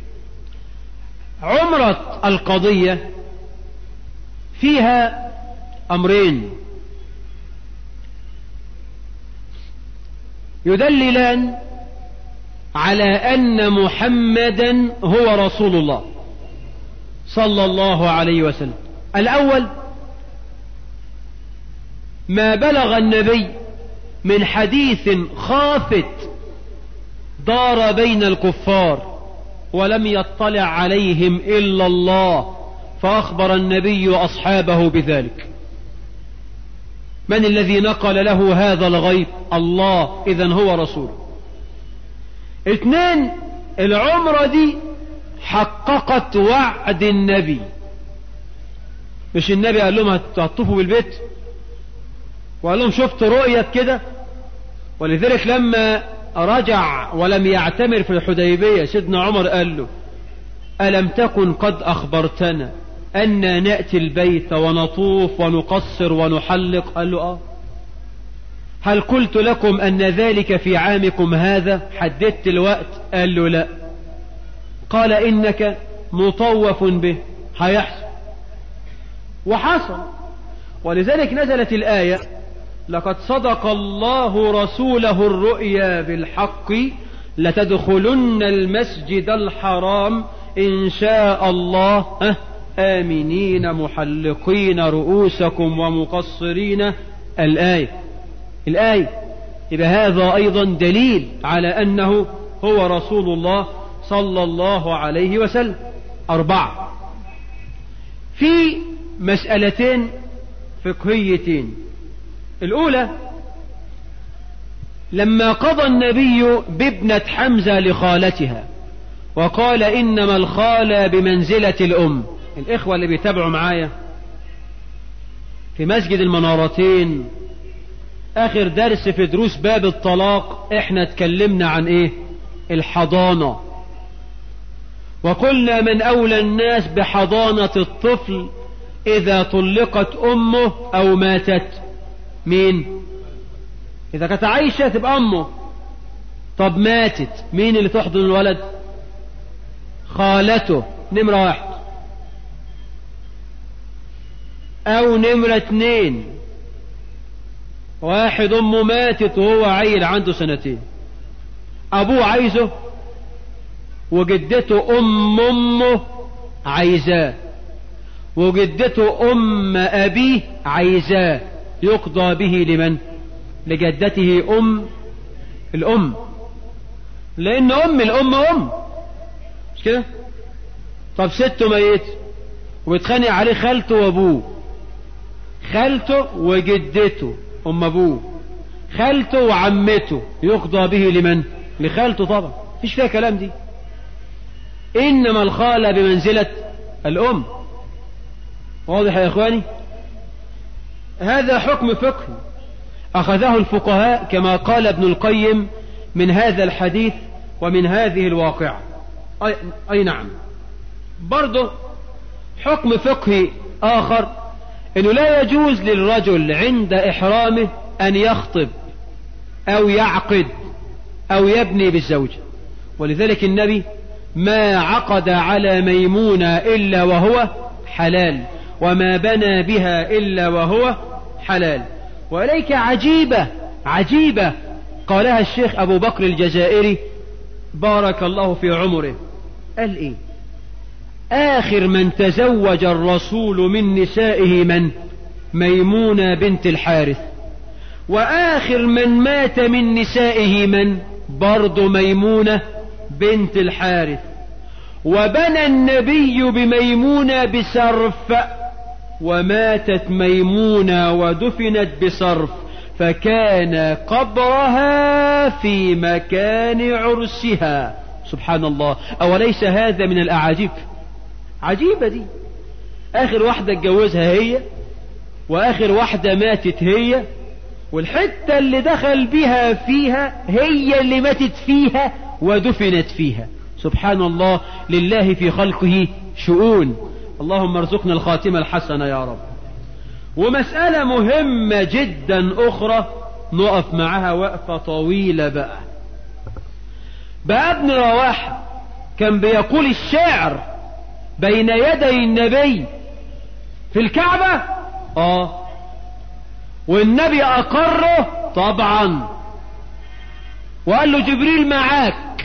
عمرة القضية فيها أمرين يدللان على أن محمدا هو رسول الله صلى الله عليه وسلم الأول ما بلغ النبي من حديث خافت دار بين الكفار ولم يطلع عليهم إلا الله فأخبر النبي أصحابه بذلك من الذي نقل له هذا الغيب الله إذا هو رسوله اثنين العمرة دي حققت وعد النبي مش النبي قال لهم هتطوفوا بالبيت وقال لهم شفت رؤية كده ولذلك لما رجع ولم يعتمر في الحديبية سيدنا عمر قال له ألم تكن قد أخبرتنا أن نأتي البيت ونطوف ونقصر ونحلق قال له آه هل قلت لكم أن ذلك في عامكم هذا حددت الوقت قال له لا قال إنك مطوف به هيحصل وحصل ولذلك نزلت الآية لقد صدق الله رسوله الرؤيا بالحق لتدخلن المسجد الحرام إن شاء الله آمنين محلقين رؤوسكم ومقصرين الآية الآية إذا هذا أيضا دليل على أنه هو رسول الله صلى الله عليه وسلم أربعة في مسألتين فقهيتين الأولى لما قضى النبي بابنة حمزة لخالتها وقال إنما الخالة بمنزلة الأم الإخوة اللي بيتابعوا معايا في مسجد المنارتين آخر درس في دروس باب الطلاق احنا اتكلمنا عن ايه الحضانة وقلنا من أولى الناس بحضانة الطفل إذا طلقت أمه أو ماتت مين إذا كانت عايشة تبقى أمه طب ماتت مين اللي تحضن الولد خالته نمرة واحد أو نمرة اتنين واحد أمه ماتت وهو عيل عنده سنتين أبوه عايزه وجدته أم أمه عايزاه وجدته أم أبيه عايزاه يقضى به لمن لجدته أم الأم لأن أم الأم أم مش كده طب سته ميت وبتخانق عليه خالته وأبوه خالته وجدته أم أبوه خالته وعمته يقضى به لمن لخالته طبعا مفيش فيها كلام دي إنما الخالة بمنزلة الأم واضح يا إخواني هذا حكم فقهي أخذه الفقهاء كما قال ابن القيم من هذا الحديث ومن هذه الواقعة أي, أي نعم برضه حكم فقهي آخر أنه لا يجوز للرجل عند إحرامه أن يخطب أو يعقد أو يبني بالزوجة ولذلك النبي ما عقد على ميمونة إلا وهو حلال وما بنى بها إلا وهو حلال وإليك عجيبة عجيبة قالها الشيخ أبو بكر الجزائري بارك الله في عمره قال إيه آخر من تزوج الرسول من نسائه من ميمونة بنت الحارث وآخر من مات من نسائه من برض ميمونة بنت الحارث وبنى النبي بميمونة بسرف وماتت ميمونة ودفنت بصرف فكان قبرها في مكان عرسها سبحان الله أوليس هذا من الأعاجيب عجيبة دي آخر واحدة اتجوزها هي وآخر واحدة ماتت هي والحتة اللي دخل بها فيها هي اللي ماتت فيها ودفنت فيها سبحان الله لله في خلقه شؤون اللهم ارزقنا الخاتمة الحسنة يا رب ومسألة مهمة جدا أخرى نقف معها وقفة طويلة بقى بقى ابن رواحة كان بيقول الشعر بين يدي النبي في الكعبة اه والنبي أقره طبعا وقال له جبريل معاك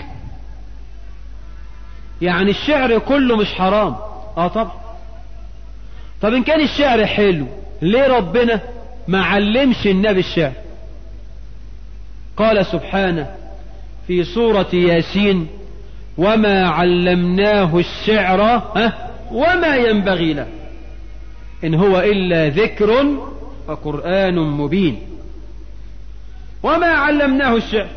يعني الشعر كله مش حرام اه طبعا طب ان كان الشعر حلو ليه ربنا ما علمش النبي الشعر قال سبحانه في سورة ياسين وما علمناه الشعر ها وما ينبغي له إن هو إلا ذكر وقرآن مبين وما علمناه الشعر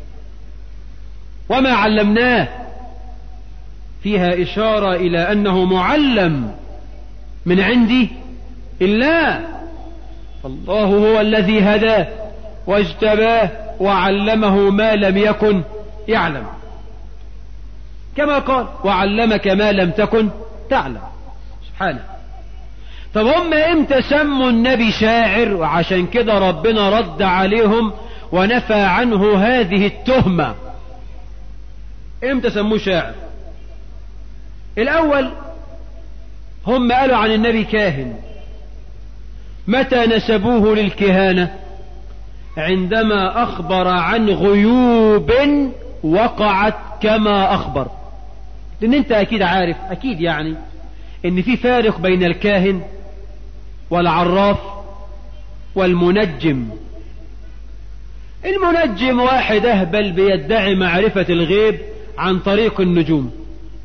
وما علمناه فيها إشارة إلى أنه معلم من عندي الله الله هو الذي هداه واجتباه وعلمه ما لم يكن يعلم كما قال وعلمك ما لم تكن تعلم سبحانه طب هم امتى سموا النبي شاعر وعشان كده ربنا رد عليهم ونفى عنه هذه التهمة امتى سموه شاعر الاول هم قالوا عن النبي كاهن متى نسبوه للكهانة عندما اخبر عن غيوب وقعت كما أخبر لأن أنت أكيد عارف أكيد يعني إن في فارق بين الكاهن والعراف والمنجم المنجم واحد أهبل بيدعي معرفة الغيب عن طريق النجوم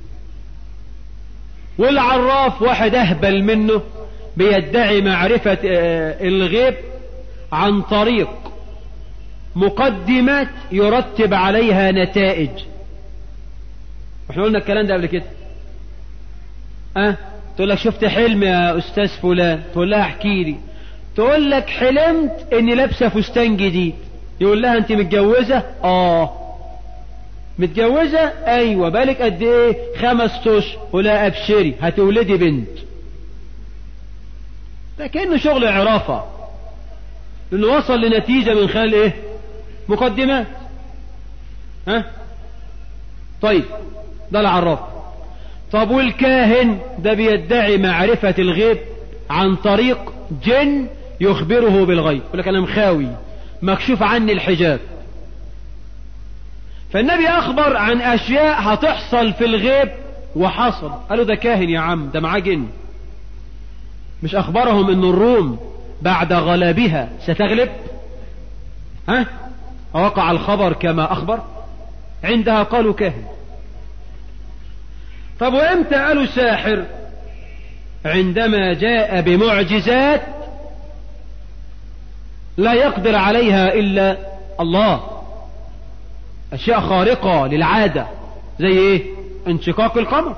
والعراف واحد أهبل منه بيدعي معرفة الغيب عن طريق مقدمات يرتب عليها نتائج احنا قلنا الكلام ده قبل كده اه تقول لك شفت حلم يا استاذ فلان تقول لها احكي لي تقول لك حلمت اني لابسه فستان جديد يقول لها انت متجوزه اه متجوزه ايوه بالك قد ايه خمس اشهر ولا ابشري هتولدي بنت ده كانه شغل عرافه لانه وصل لنتيجه من خلال ايه مقدمات ها طيب ده العراف طب والكاهن ده بيدعي معرفة الغيب عن طريق جن يخبره بالغيب يقول لك انا مخاوي مكشوف عني الحجاب فالنبي اخبر عن اشياء هتحصل في الغيب وحصل قالوا ده كاهن يا عم ده معاه جن مش اخبرهم ان الروم بعد غلبها ستغلب ها وقع الخبر كما اخبر عندها قالوا كاهن طب وامتى قالوا ساحر عندما جاء بمعجزات لا يقدر عليها الا الله اشياء خارقة للعادة زي ايه انشقاق القمر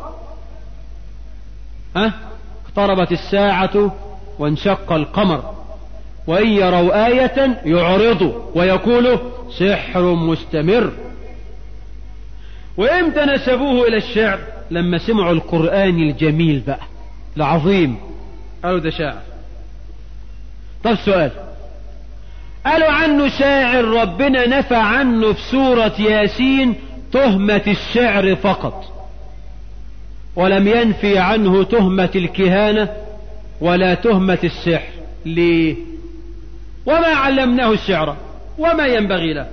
ها اقتربت الساعة وانشق القمر وان يروا آية يعرضوا ويقولوا سحر مستمر وامتى نسبوه الى الشعر لما سمعوا القرآن الجميل بقى العظيم قالوا ده شاعر طب سؤال قالوا عنه شاعر ربنا نفى عنه في سورة ياسين تهمة الشعر فقط ولم ينفي عنه تهمة الكهانة ولا تهمة السحر ليه وما علمناه الشعر وما ينبغي له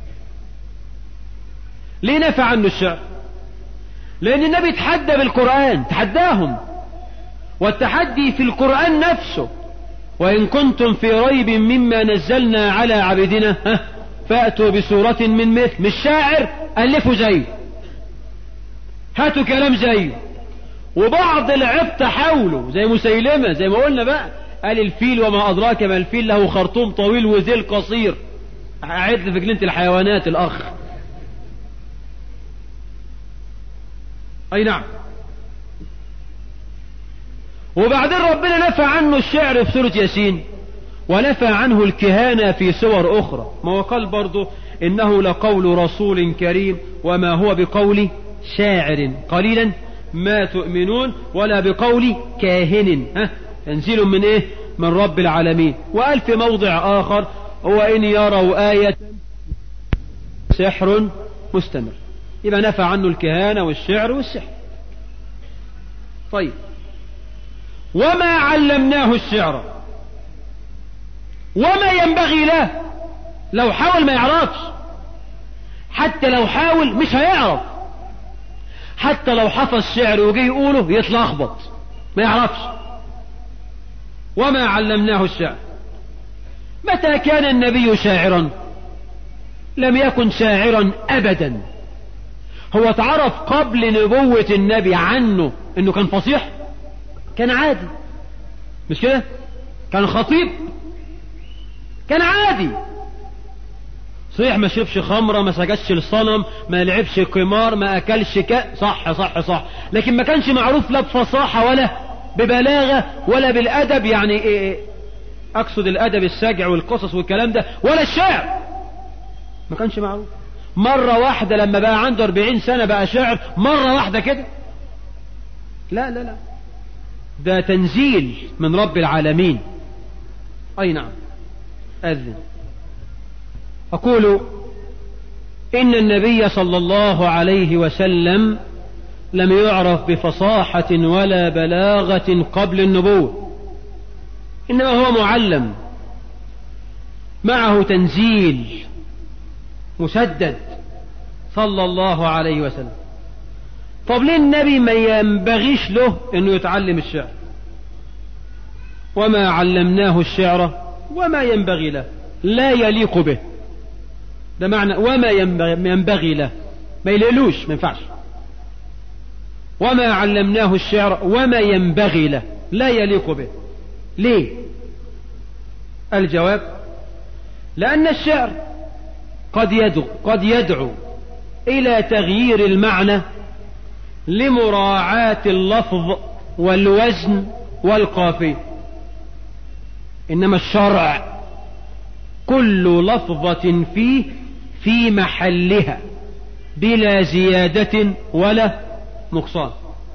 ليه نفى عنه الشعر لأن النبي تحدى بالقرآن تحداهم والتحدي في القرآن نفسه وإن كنتم في ريب مما نزلنا على عبدنا ها فأتوا بسورة من مثل مش شاعر ألفوا زيه هاتوا كلام زيه وبعض العبط حاولوا زي مسيلمة زي ما قلنا بقى قال الفيل وما أدراك ما الفيل له خرطوم طويل وذيل قصير أعد في جنينة الحيوانات الأخ أي نعم وبعدين ربنا نفى عنه الشعر في سورة ياسين ونفى عنه الكهانة في سور أخرى ما هو قال برضه إنه لقول رسول كريم وما هو بقول شاعر قليلا ما تؤمنون ولا بقول كاهن ها تنزيل من إيه من رب العالمين وقال في موضع آخر هو إن يروا آية سحر مستمر يبقى نفى عنه الكهانة والشعر والسحر طيب وما علمناه الشعر وما ينبغي له لو حاول ما يعرفش حتى لو حاول مش هيعرف حتى لو حفظ شعر وجي يقوله يتلخبط ما يعرفش وما علمناه الشعر متى كان النبي شاعرا لم يكن شاعرا ابدا هو تعرف قبل نبوة النبي عنه انه كان فصيح كان عادي مش كده كان خطيب كان عادي صحيح ما شربش خمرة ما سجدش الصنم ما لعبش قمار ما اكلش ك... صح صح صح لكن ما كانش معروف لا بفصاحة ولا ببلاغة ولا بالادب يعني إيه إيه اقصد الادب السجع والقصص والكلام ده ولا الشعر ما كانش معروف مرة واحدة لما بقى عنده أربعين سنة بقى شاعر مرة واحدة كده لا لا لا ده تنزيل من رب العالمين أي نعم أذن أقول إن النبي صلى الله عليه وسلم لم يعرف بفصاحة ولا بلاغة قبل النبوة إنما هو معلم معه تنزيل مسدد صلى الله عليه وسلم طب ليه النبي ما ينبغيش له انه يتعلم الشعر وما علمناه الشعر وما ينبغي له لا يليق به ده معنى وما ينبغي له ما يليلوش ما ينفعش وما علمناه الشعر وما ينبغي له لا يليق به ليه الجواب لأن الشعر قد يدعو, قد يدعو إلى تغيير المعنى لمراعاة اللفظ والوزن والقافية إنما الشرع كل لفظة فيه في محلها بلا زيادة ولا نقصان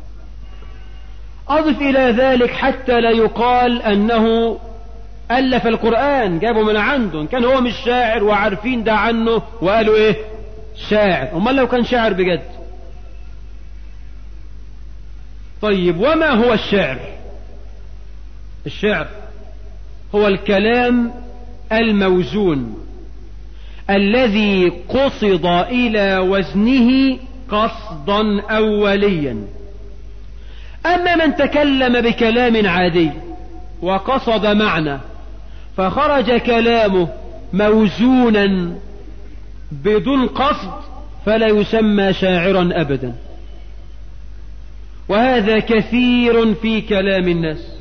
أضف إلى ذلك حتى لا يقال أنه ألف القرآن جابه من عنده كان هو مش شاعر وعارفين ده عنه وقالوا إيه شاعر أمال لو كان شاعر بجد طيب وما هو الشعر الشعر هو الكلام الموزون الذي قصد إلى وزنه قصدا أوليا أما من تكلم بكلام عادي وقصد معنى فخرج كلامه موزونا بدون قصد فلا يسمى شاعرا أبدا وهذا كثير في كلام الناس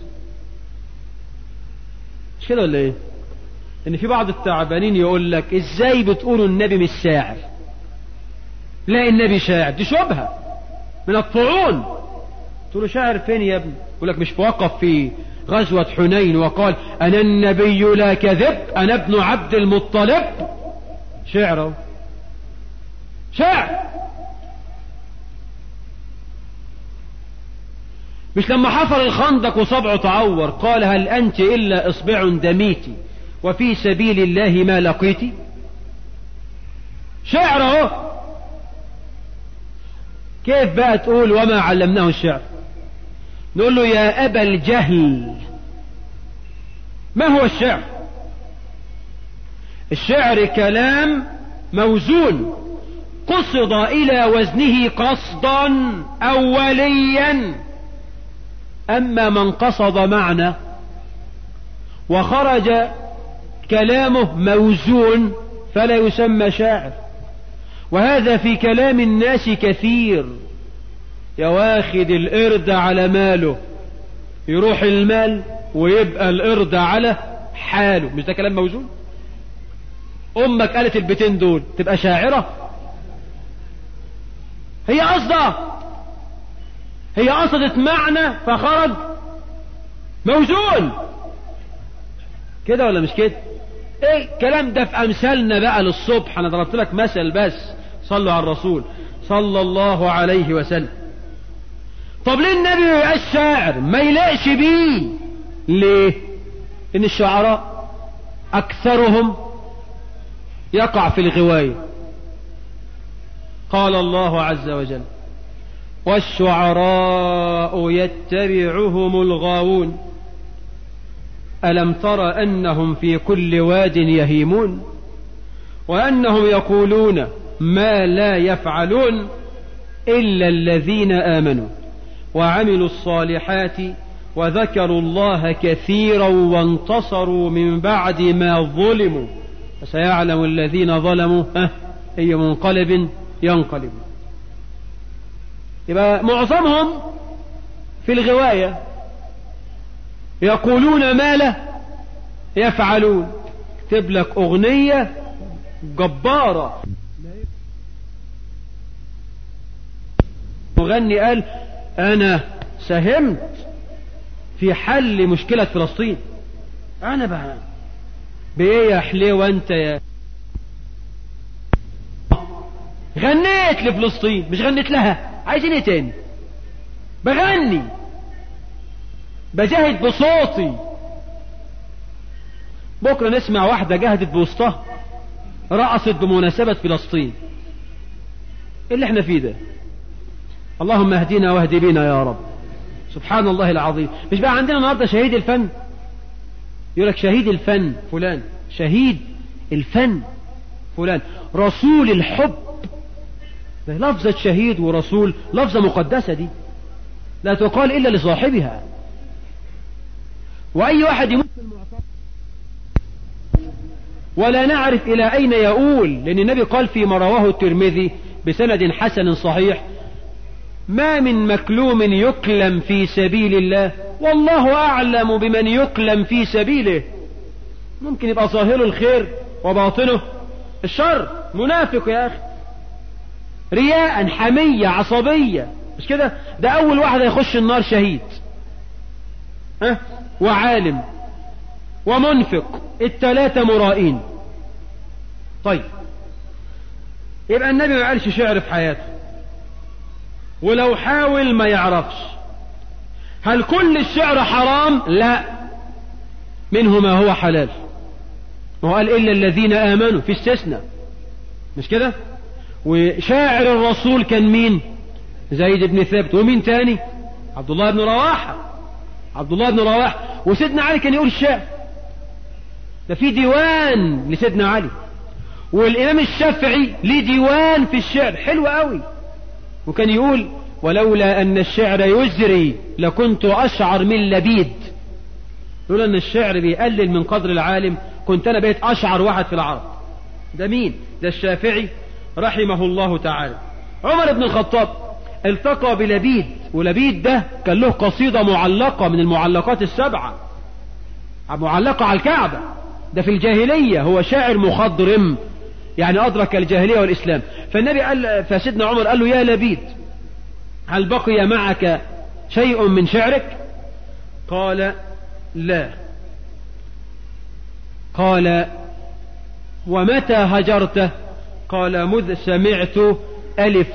مش كده ولا ايه ان في بعض التعبانين يقول لك ازاي بتقولوا النبي مش شاعر لا النبي شاعر دي شبهة من الطعون تقول له شاعر فين يا ابني يقول لك مش وقف في غزوة حنين وقال أنا النبي لا كذب أنا ابن عبد المطلب شعره شعر مش لما حفر الخندق وصبعه تعور قال هل أنت إلا إصبع دميتي وفي سبيل الله ما لقيتي شعره كيف بقى تقول وما علمناه الشعر نقول له يا أبا الجهل ما هو الشعر الشعر كلام موزون قصد إلى وزنه قصدا أوليا أما من قصد معنى وخرج كلامه موزون فلا يسمى شاعر وهذا في كلام الناس كثير يا واخد القرد على ماله يروح المال ويبقى القرد على حاله مش ده كلام موزون امك قالت البيتين دول تبقى شاعرة هي قصدها هي قصدت معنى فخرج موزون كده ولا مش كده ايه الكلام ده في امثالنا بقى للصبح انا ضربت لك مثل بس صلوا على الرسول صلى الله عليه وسلم طب ليه النبي ما يبقاش شاعر ما يلاقش بيه ليه ان الشعراء اكثرهم يقع في الغواية قال الله عز وجل والشعراء يتبعهم الغاوون ألم تر أنهم في كل واد يهيمون وأنهم يقولون ما لا يفعلون إلا الذين آمنوا وعملوا الصالحات وذكروا الله كثيرا وانتصروا من بعد ما ظلموا فسيعلم الذين ظلموا أه أي منقلب ينقلب يبقى معظمهم في الغواية يقولون ما لا يفعلون اكتب لك أغنية جبارة مغني قال أنا ساهمت في حل مشكلة فلسطين أنا بقى بإيه يا حليوة أنت يا غنيت لفلسطين مش غنيت لها عايزين ايه تاني بغني بجاهد بصوتي بكرة نسمع واحدة جاهدت بوسطها رقصت بمناسبة فلسطين ايه اللي احنا فيه ده اللهم اهدنا واهد بنا يا رب سبحان الله العظيم مش بقى عندنا النهارده شهيد الفن يقول لك شهيد الفن فلان شهيد الفن فلان رسول الحب ده لفظة شهيد ورسول لفظة مقدسة دي لا تقال إلا لصاحبها وأي واحد يموت في المعتقد ولا نعرف إلى أين يؤول لأن النبي قال فيما رواه الترمذي بسند حسن صحيح ما من مكلوم يكلم في سبيل الله والله أعلم بمن يكلم في سبيله ممكن يبقى ظاهره الخير وباطنه الشر منافق يا أخي رياء حمية عصبية مش كده ده أول واحد هيخش النار شهيد ها وعالم ومنفق التلاتة مرائين طيب يبقى النبي ما قالش شعر في حياته ولو حاول ما يعرفش هل كل الشعر حرام لا منه ما هو حلال وقال إلا الذين آمنوا في استثناء مش كده وشاعر الرسول كان مين زيد بن ثابت ومين تاني عبد الله بن رواحة عبد الله بن رواحة وسيدنا علي كان يقول الشعر ده في ديوان لسيدنا علي والإمام الشافعي ليه ديوان في الشعر حلو قوي وكان يقول ولولا أن الشعر يزري لكنت أشعر من لبيد لولا أن الشعر بيقلل من قدر العالم كنت أنا بقيت أشعر واحد في العرب ده مين ده الشافعي رحمه الله تعالى عمر بن الخطاب التقى بلبيد ولبيد ده كان له قصيدة معلقة من المعلقات السبعة معلقة على الكعبة ده في الجاهلية هو شاعر مخضرم يعني أدرك الجاهلية والإسلام فالنبي قال فسيدنا عمر قال له يا لبيد هل بقي معك شيء من شعرك قال لا قال ومتى هجرته قال مذ سمعت ألف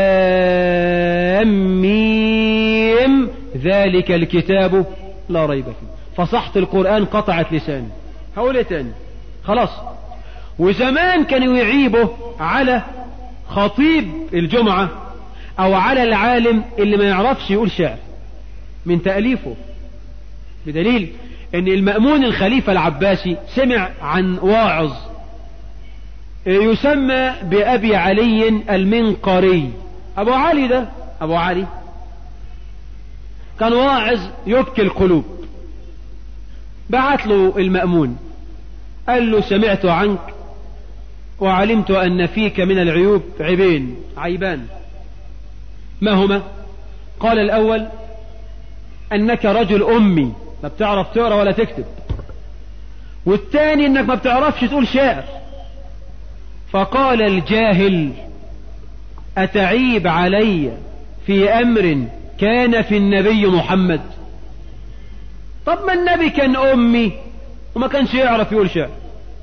لام ميم ذلك الكتاب لا ريب فيه فصحت القرآن قطعت لساني هقول ايه تاني خلاص وزمان كانوا يعيبه على خطيب الجمعة او على العالم اللي ما يعرفش يقول شعر من تأليفه بدليل ان المأمون الخليفة العباسي سمع عن واعظ يسمى بأبي علي المنقري أبو علي ده أبو علي كان واعظ يبكي القلوب بعت له المأمون قال له سمعت عنك وعلمت أن فيك من العيوب عيبين عيبان ما هما قال الأول أنك رجل أمي ما بتعرف تقرأ ولا تكتب والثاني أنك ما بتعرفش تقول شعر فقال الجاهل أتعيب علي في أمر كان في النبي محمد طب ما النبي كان أمي وما كانش يعرف يقول شعر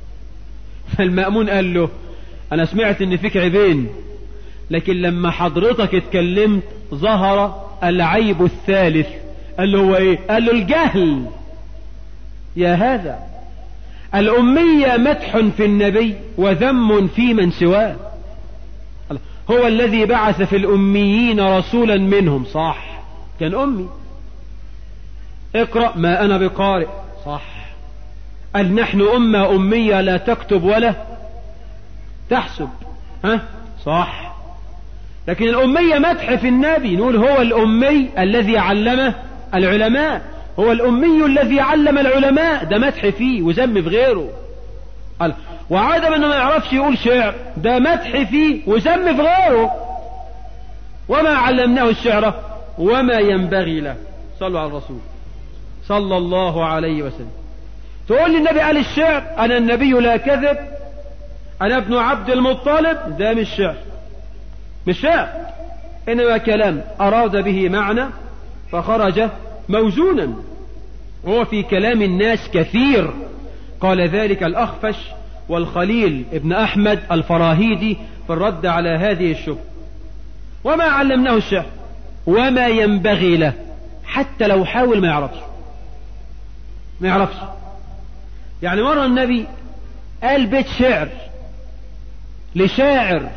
فالمأمون قال له أنا سمعت إن فيك عيبين لكن لما حضرتك اتكلمت ظهر العيب الثالث قال له هو ايه قال له الجهل يا هذا الأمية مدح في النبي وذم في من سواه هو الذي بعث في الأميين رسولا منهم صح كان أمي اقرأ ما أنا بقارئ صح قال نحن أمة أمية لا تكتب ولا تحسب ها صح لكن الأمية مدح في النبي نقول هو الأمي الذي علم العلماء هو الأمي الذي علم العلماء ده مدح فيه وذم في غيره قال وعدم انه ما يعرفش يقول شعر ده مدح فيه وذم في غيره وما علمناه الشعر وما ينبغي له صلوا على الرسول صلى الله عليه وسلم تقول لي النبي قال الشعر انا النبي لا كذب انا ابن عبد المطلب ده مش شعر مش شعر انما كلام اراد به معنى فخرج موزونا وهو في كلام الناس كثير قال ذلك الأخفش والخليل ابن أحمد الفراهيدي في الرد على هذه الشبهة وما علمناه الشعر وما ينبغي له حتى لو حاول ما يعرفش ما يعرفش يعني مرة النبي قال بيت شعر لشاعر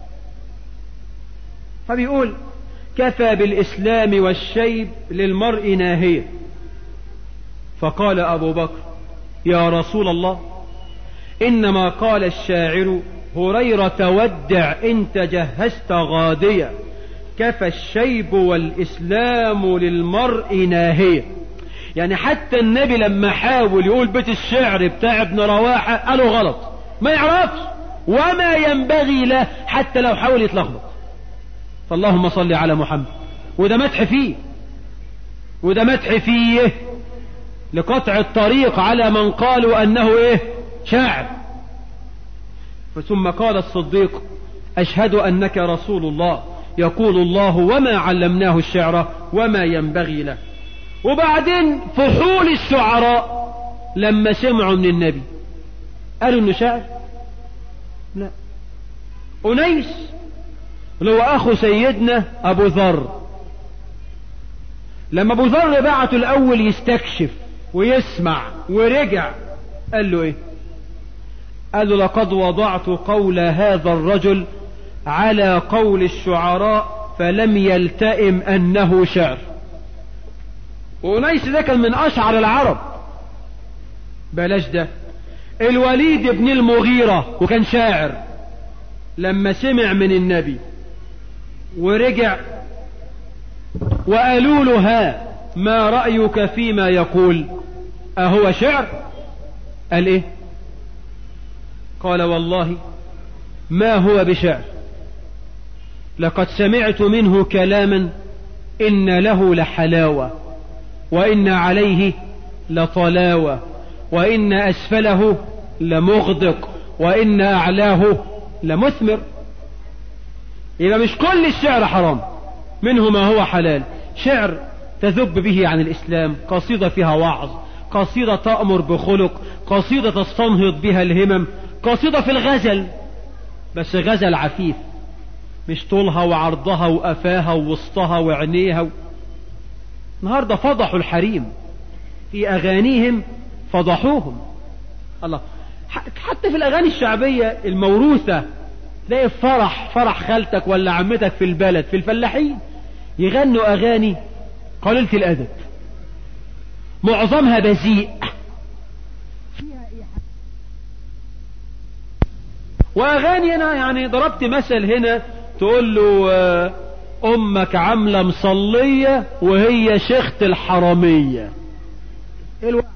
فبيقول كفى بالإسلام والشيب للمرء ناهية فقال أبو بكر يا رسول الله إنما قال الشاعر هريرة ودع انت جهزت غادية كفى الشيب والإسلام للمرء ناهية يعني حتى النبي لما حاول يقول بيت الشعر بتاع ابن رواحة قالوا غلط ما يعرفش وما ينبغي له حتى لو حاول يتلخبط فاللهم صل على محمد وده مدح فيه وده مدح فيه لقطع الطريق على من قالوا انه ايه شاعر ثم قال الصديق اشهد انك رسول الله يقول الله وما علمناه الشعر وما ينبغي له وبعدين فحول الشعراء لما سمعوا من النبي قالوا انه شاعر لا أنيس لو أخو سيدنا أبو ذر لما أبو ذر بعته الأول يستكشف ويسمع ورجع قال له إيه قال له لقد وضعت قول هذا الرجل على قول الشعراء فلم يلتئم أنه شعر وأنيس ده كان من أشعر العرب بلاش ده الوليد بن المغيرة وكان شاعر لما سمع من النبي ورجع وقالوا له ها ما رأيك فيما يقول أهو شعر قال إيه قال والله ما هو بشعر لقد سمعت منه كلاما إن له لحلاوة وإن عليه لطلاوة وإن أسفله لمغدق وإن أعلاه لمثمر يبقى مش كل الشعر حرام منه ما هو حلال شعر تذب به عن الإسلام قصيدة فيها وعظ قصيدة تأمر بخلق قصيدة تستنهض بها الهمم قصيدة في الغزل بس غزل عفيف مش طولها وعرضها وقفاها ووسطها وعينيها النهاردة فضحوا الحريم في أغانيهم فضحوهم الله حتى في الأغاني الشعبية الموروثة تلاقي فرح فرح خالتك ولا عمتك في البلد في الفلاحين يغنوا أغاني قليلة الأدب معظمها بذيء وأغاني أنا يعني ضربت مثل هنا تقول له أمك عاملة مصلية وهي شيخة الحرامية ايه الوقت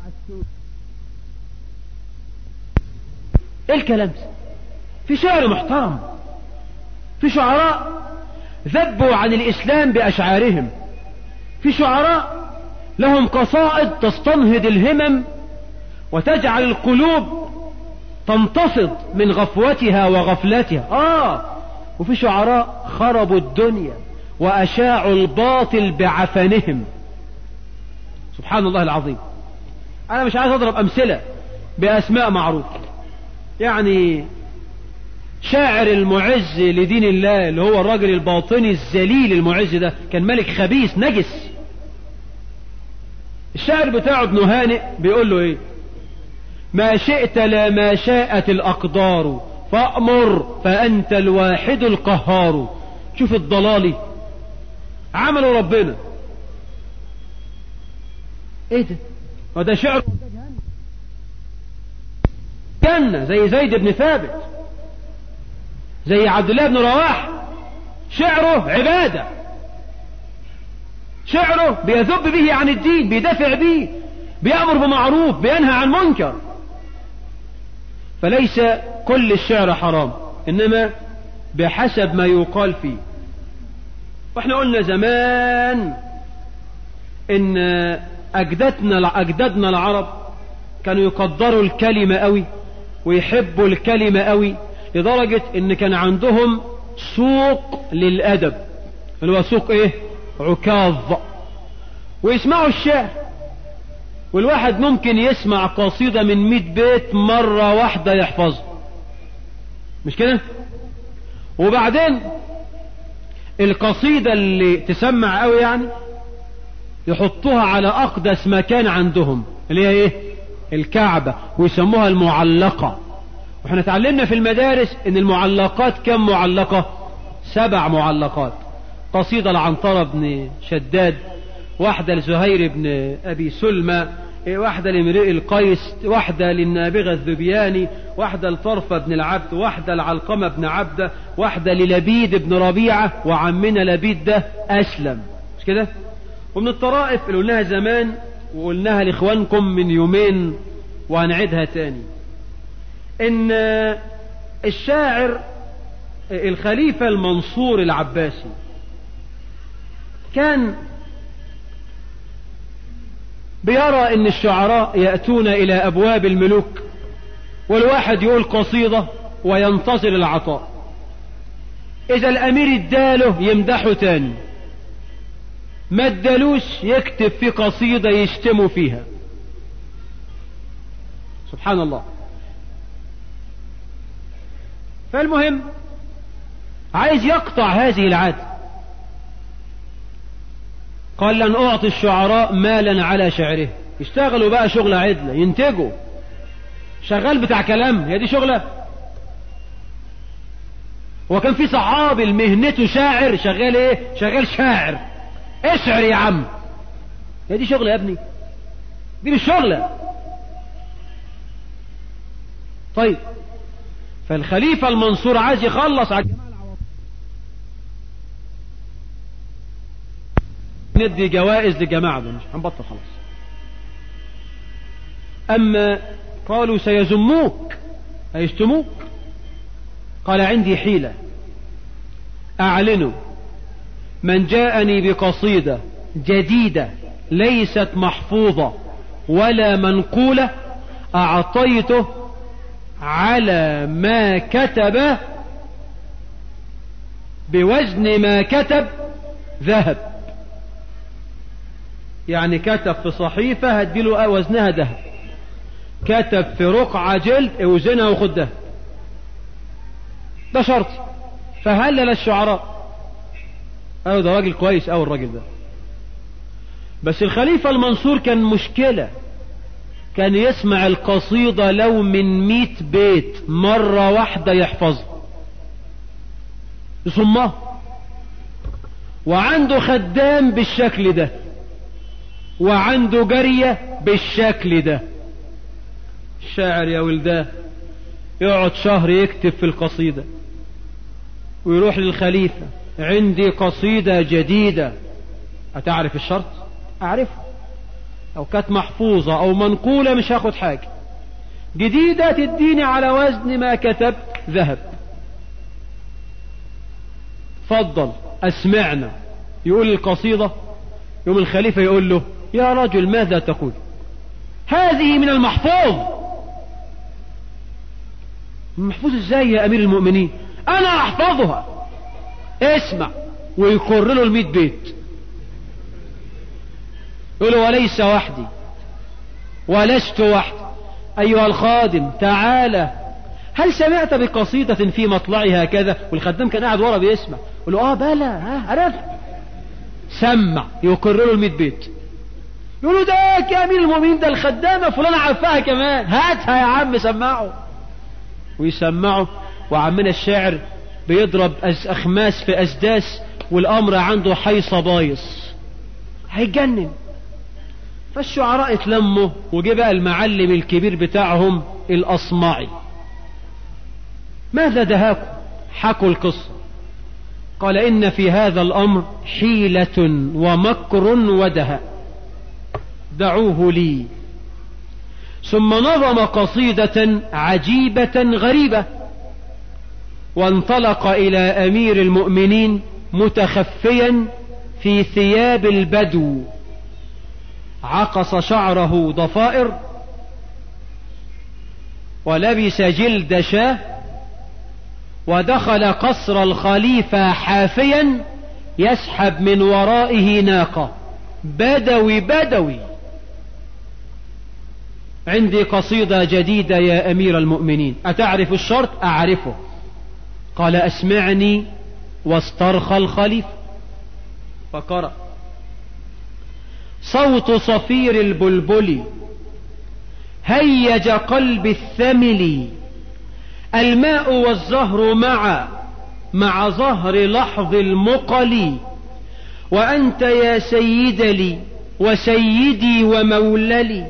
ايه الكلام ده في شعر محترم في شعراء ذبوا عن الاسلام باشعارهم في شعراء لهم قصائد تستنهض الهمم وتجعل القلوب تنتفض من غفوتها وغفلتها اه وفي شعراء خربوا الدنيا واشاعوا الباطل بعفنهم سبحان الله العظيم انا مش عايز اضرب امثله باسماء معروفه يعني شاعر المعز لدين الله اللي هو الراجل الباطني الذليل المعز ده كان ملك خبيث نجس الشاعر بتاعه ابن هانئ بيقول له ايه ما شئت لا ما شاءت الاقدار فأمر فأنت الواحد القهار شوف الضلالي عملوا ربنا ايه ده وده شعر جنة زي زيد بن ثابت زي عبد الله بن رواح شعره عبادة شعره بيذب به عن الدين بيدافع به بيأمر بمعروف بينهى عن منكر فليس كل الشعر حرام إنما بحسب ما يقال فيه واحنا قلنا زمان ان اجدادنا اجدادنا العرب كانوا يقدروا الكلمة قوي ويحبوا الكلمة قوي لدرجة ان كان عندهم سوق للادب اللي هو سوق ايه عكاظ ويسمعوا الشعر والواحد ممكن يسمع قصيدة من مئة بيت مرة واحدة يحفظها مش كده وبعدين القصيدة اللي تسمع قوي يعني يحطوها على اقدس مكان عندهم اللي هي ايه الكعبة ويسموها المعلقة واحنا اتعلمنا في المدارس ان المعلقات كم معلقة سبع معلقات قصيدة لعنطرة بن شداد واحدة لزهير بن ابي سلمى واحدة لامرئ القيس واحدة للنابغة الذبياني واحدة لطرفة بن العبد واحدة لعلقمة بن عبدة واحدة للبيد بن ربيعة وعمنا لبيد ده أسلم مش كده ومن الطرائف اللي قلناها زمان وقلناها لإخوانكم من يومين وهنعيدها تاني إن الشاعر الخليفة المنصور العباسي كان بيرى ان الشعراء يأتون الى ابواب الملوك والواحد يقول قصيدة وينتظر العطاء اذا الامير اداله يمدحه تاني ما ادالوش يكتب في قصيدة يشتموا فيها سبحان الله فالمهم عايز يقطع هذه العادة قال لن أعطي الشعراء مالا على شعره يشتغلوا بقى شغلة عدلة ينتجوا شغال بتاع كلام هي دي شغلة هو كان في صحابي مهنته شاعر شغال ايه شغال شاعر اشعر يا عم هي دي شغلة يا ابني دي مش شغلة طيب فالخليفة المنصور عايز يخلص على الجماعة ندي جوائز لجماعة مش هنبطل خلاص أما قالوا سيزموك هيشتموك قال عندي حيلة أعلنوا من جاءني بقصيدة جديدة ليست محفوظة ولا منقولة أعطيته على ما كتب بوزن ما كتب ذهب يعني كتب في صحيفة هديله وزنها ذهب كتب في رقعة جلد اوزنها وخد ده ده شرط فهلل الشعراء قالوا ده راجل كويس أو الراجل ده بس الخليفة المنصور كان مشكلة كان يسمع القصيدة لو من مئة بيت مرة واحدة يحفظها يصمها وعنده خدام بالشكل ده وعنده جارية بالشكل ده الشاعر يا ولداه يقعد شهر يكتب في القصيدة ويروح للخليفة عندي قصيدة جديدة أتعرف الشرط أعرفه أو كانت محفوظة أو منقولة مش هاخد حاجة جديدة تديني على وزن ما كتب ذهب فضل أسمعنا يقول القصيدة يوم الخليفة يقول له يا رجل ماذا تقول هذه من المحفوظ محفوظ ازاي يا امير المؤمنين انا احفظها اسمع ويقر له الميت بيت يقول وليس وحدي ولست وحدي ايها الخادم تعالى هل سمعت بقصيدة في مطلعها كذا والخدام كان قاعد ورا بيسمع يقول له اه بلى ها عرفت سمع يقر له الميت بيت يقولوا ده يا امير المؤمنين ده الخدامة فلان عفاها كمان هاتها يا عم سمعه ويسمعه وعمنا الشاعر بيضرب أخماس في أسداس والأمر عنده حيصة بايص هيجنن فالشعراء اتلموا وجه بقى المعلم الكبير بتاعهم الأصمعي ماذا دهاكم حكوا القصة قال إن في هذا الأمر حيلة ومكر ودهاء دعوه لي ثم نظم قصيدة عجيبة غريبة وانطلق إلى أمير المؤمنين متخفيا في ثياب البدو عقص شعره ضفائر ولبس جلد شاه ودخل قصر الخليفة حافيا يسحب من ورائه ناقة بدوي بدوي عندي قصيدة جديدة يا أمير المؤمنين أتعرف الشرط أعرفه قال أسمعني واسترخى الخليفة فقرأ صوت صفير البلبل هيج قلب الثمل الماء والزهر معا مع ظهر لحظ المقل وأنت يا سيد لي وسيدي وموللي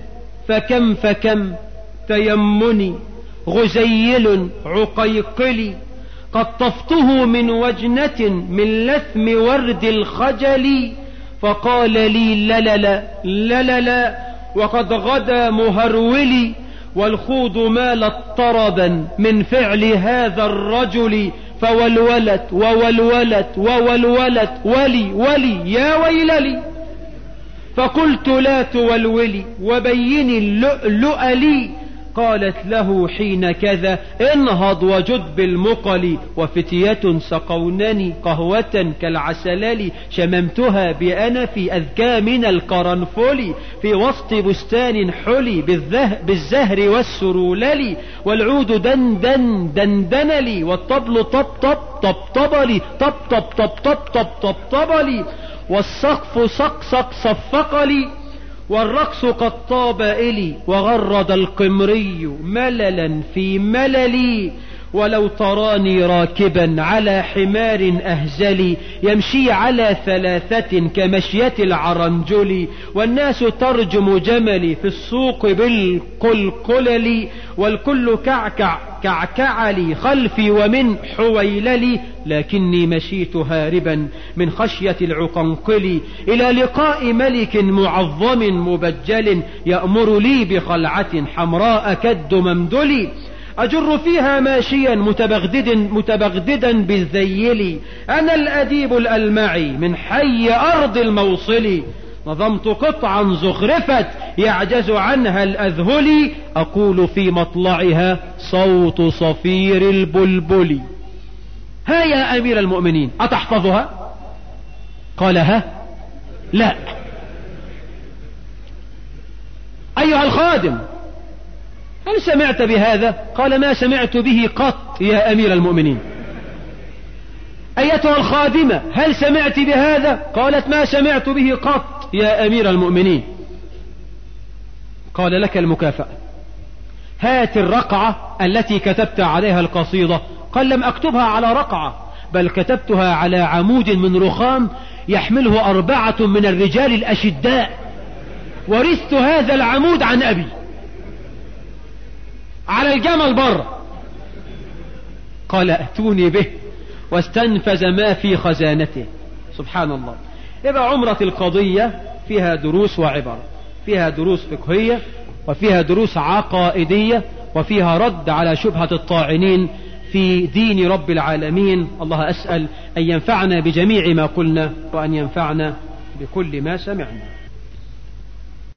فكم فكم تيمني غزيل عقيقلي قطفته من وجنة من لثم ورد الخجل فقال لي لا لا لا لا لا لا وقد غدا مهرولي والخوض مالت طربا من فعل هذا الرجل فولولت وولولت وولولت ولي ولي يا ويللي فقلت لا تولولي وبيني اللؤلؤ لي قالت له حين كذا انهض وجد بالمقل وفتية سقونني قهوة كالعسلل شممتها بأنف أذكى من القرنفل في وسط بستان حلي بالزهر والسرولل والعود دندن دندنلي والطبل طب طب طب طبلي طب طب طب طب طب طب طبلي والسقف صقصق صفقلي والرقص قد طاب إلي وغرد القمري مللا في مللي ولو تراني راكبا على حمار أهزلي يمشي على ثلاثة كمشية العرنجل والناس ترجم جملي في السوق بالقلقلل والكل كعكع كعكعلي خلفي ومن حويللي لكني مشيت هاربا من خشية العقنقل إلى لقاء ملك معظم مبجل يأمر لي بخلعة حمراء كد ممدلي أجر فيها ماشيا متبغدد متبغددا بالذيل أنا الأديب الألمعي من حي أرض الموصل نظمت قطعا زخرفت يعجز عنها الأذهل أقول في مطلعها صوت صفير البلبل ها يا أمير المؤمنين أتحفظها قال ها لا أيها الخادم هل سمعت بهذا قال ما سمعت به قط يا أمير المؤمنين أيتها الخادمة هل سمعت بهذا قالت ما سمعت به قط يا أمير المؤمنين قال لك المكافأة هات الرقعة التي كتبت عليها القصيدة قال لم أكتبها على رقعة بل كتبتها على عمود من رخام يحمله أربعة من الرجال الأشداء ورثت هذا العمود عن أبي على الجمل بر قال ائتوني به واستنفذ ما في خزانته سبحان الله يبقى عمرة القضية فيها دروس وعبر فيها دروس فقهية وفيها دروس عقائدية وفيها رد على شبهة الطاعنين في دين رب العالمين الله أسأل أن ينفعنا بجميع ما قلنا وأن ينفعنا بكل ما سمعنا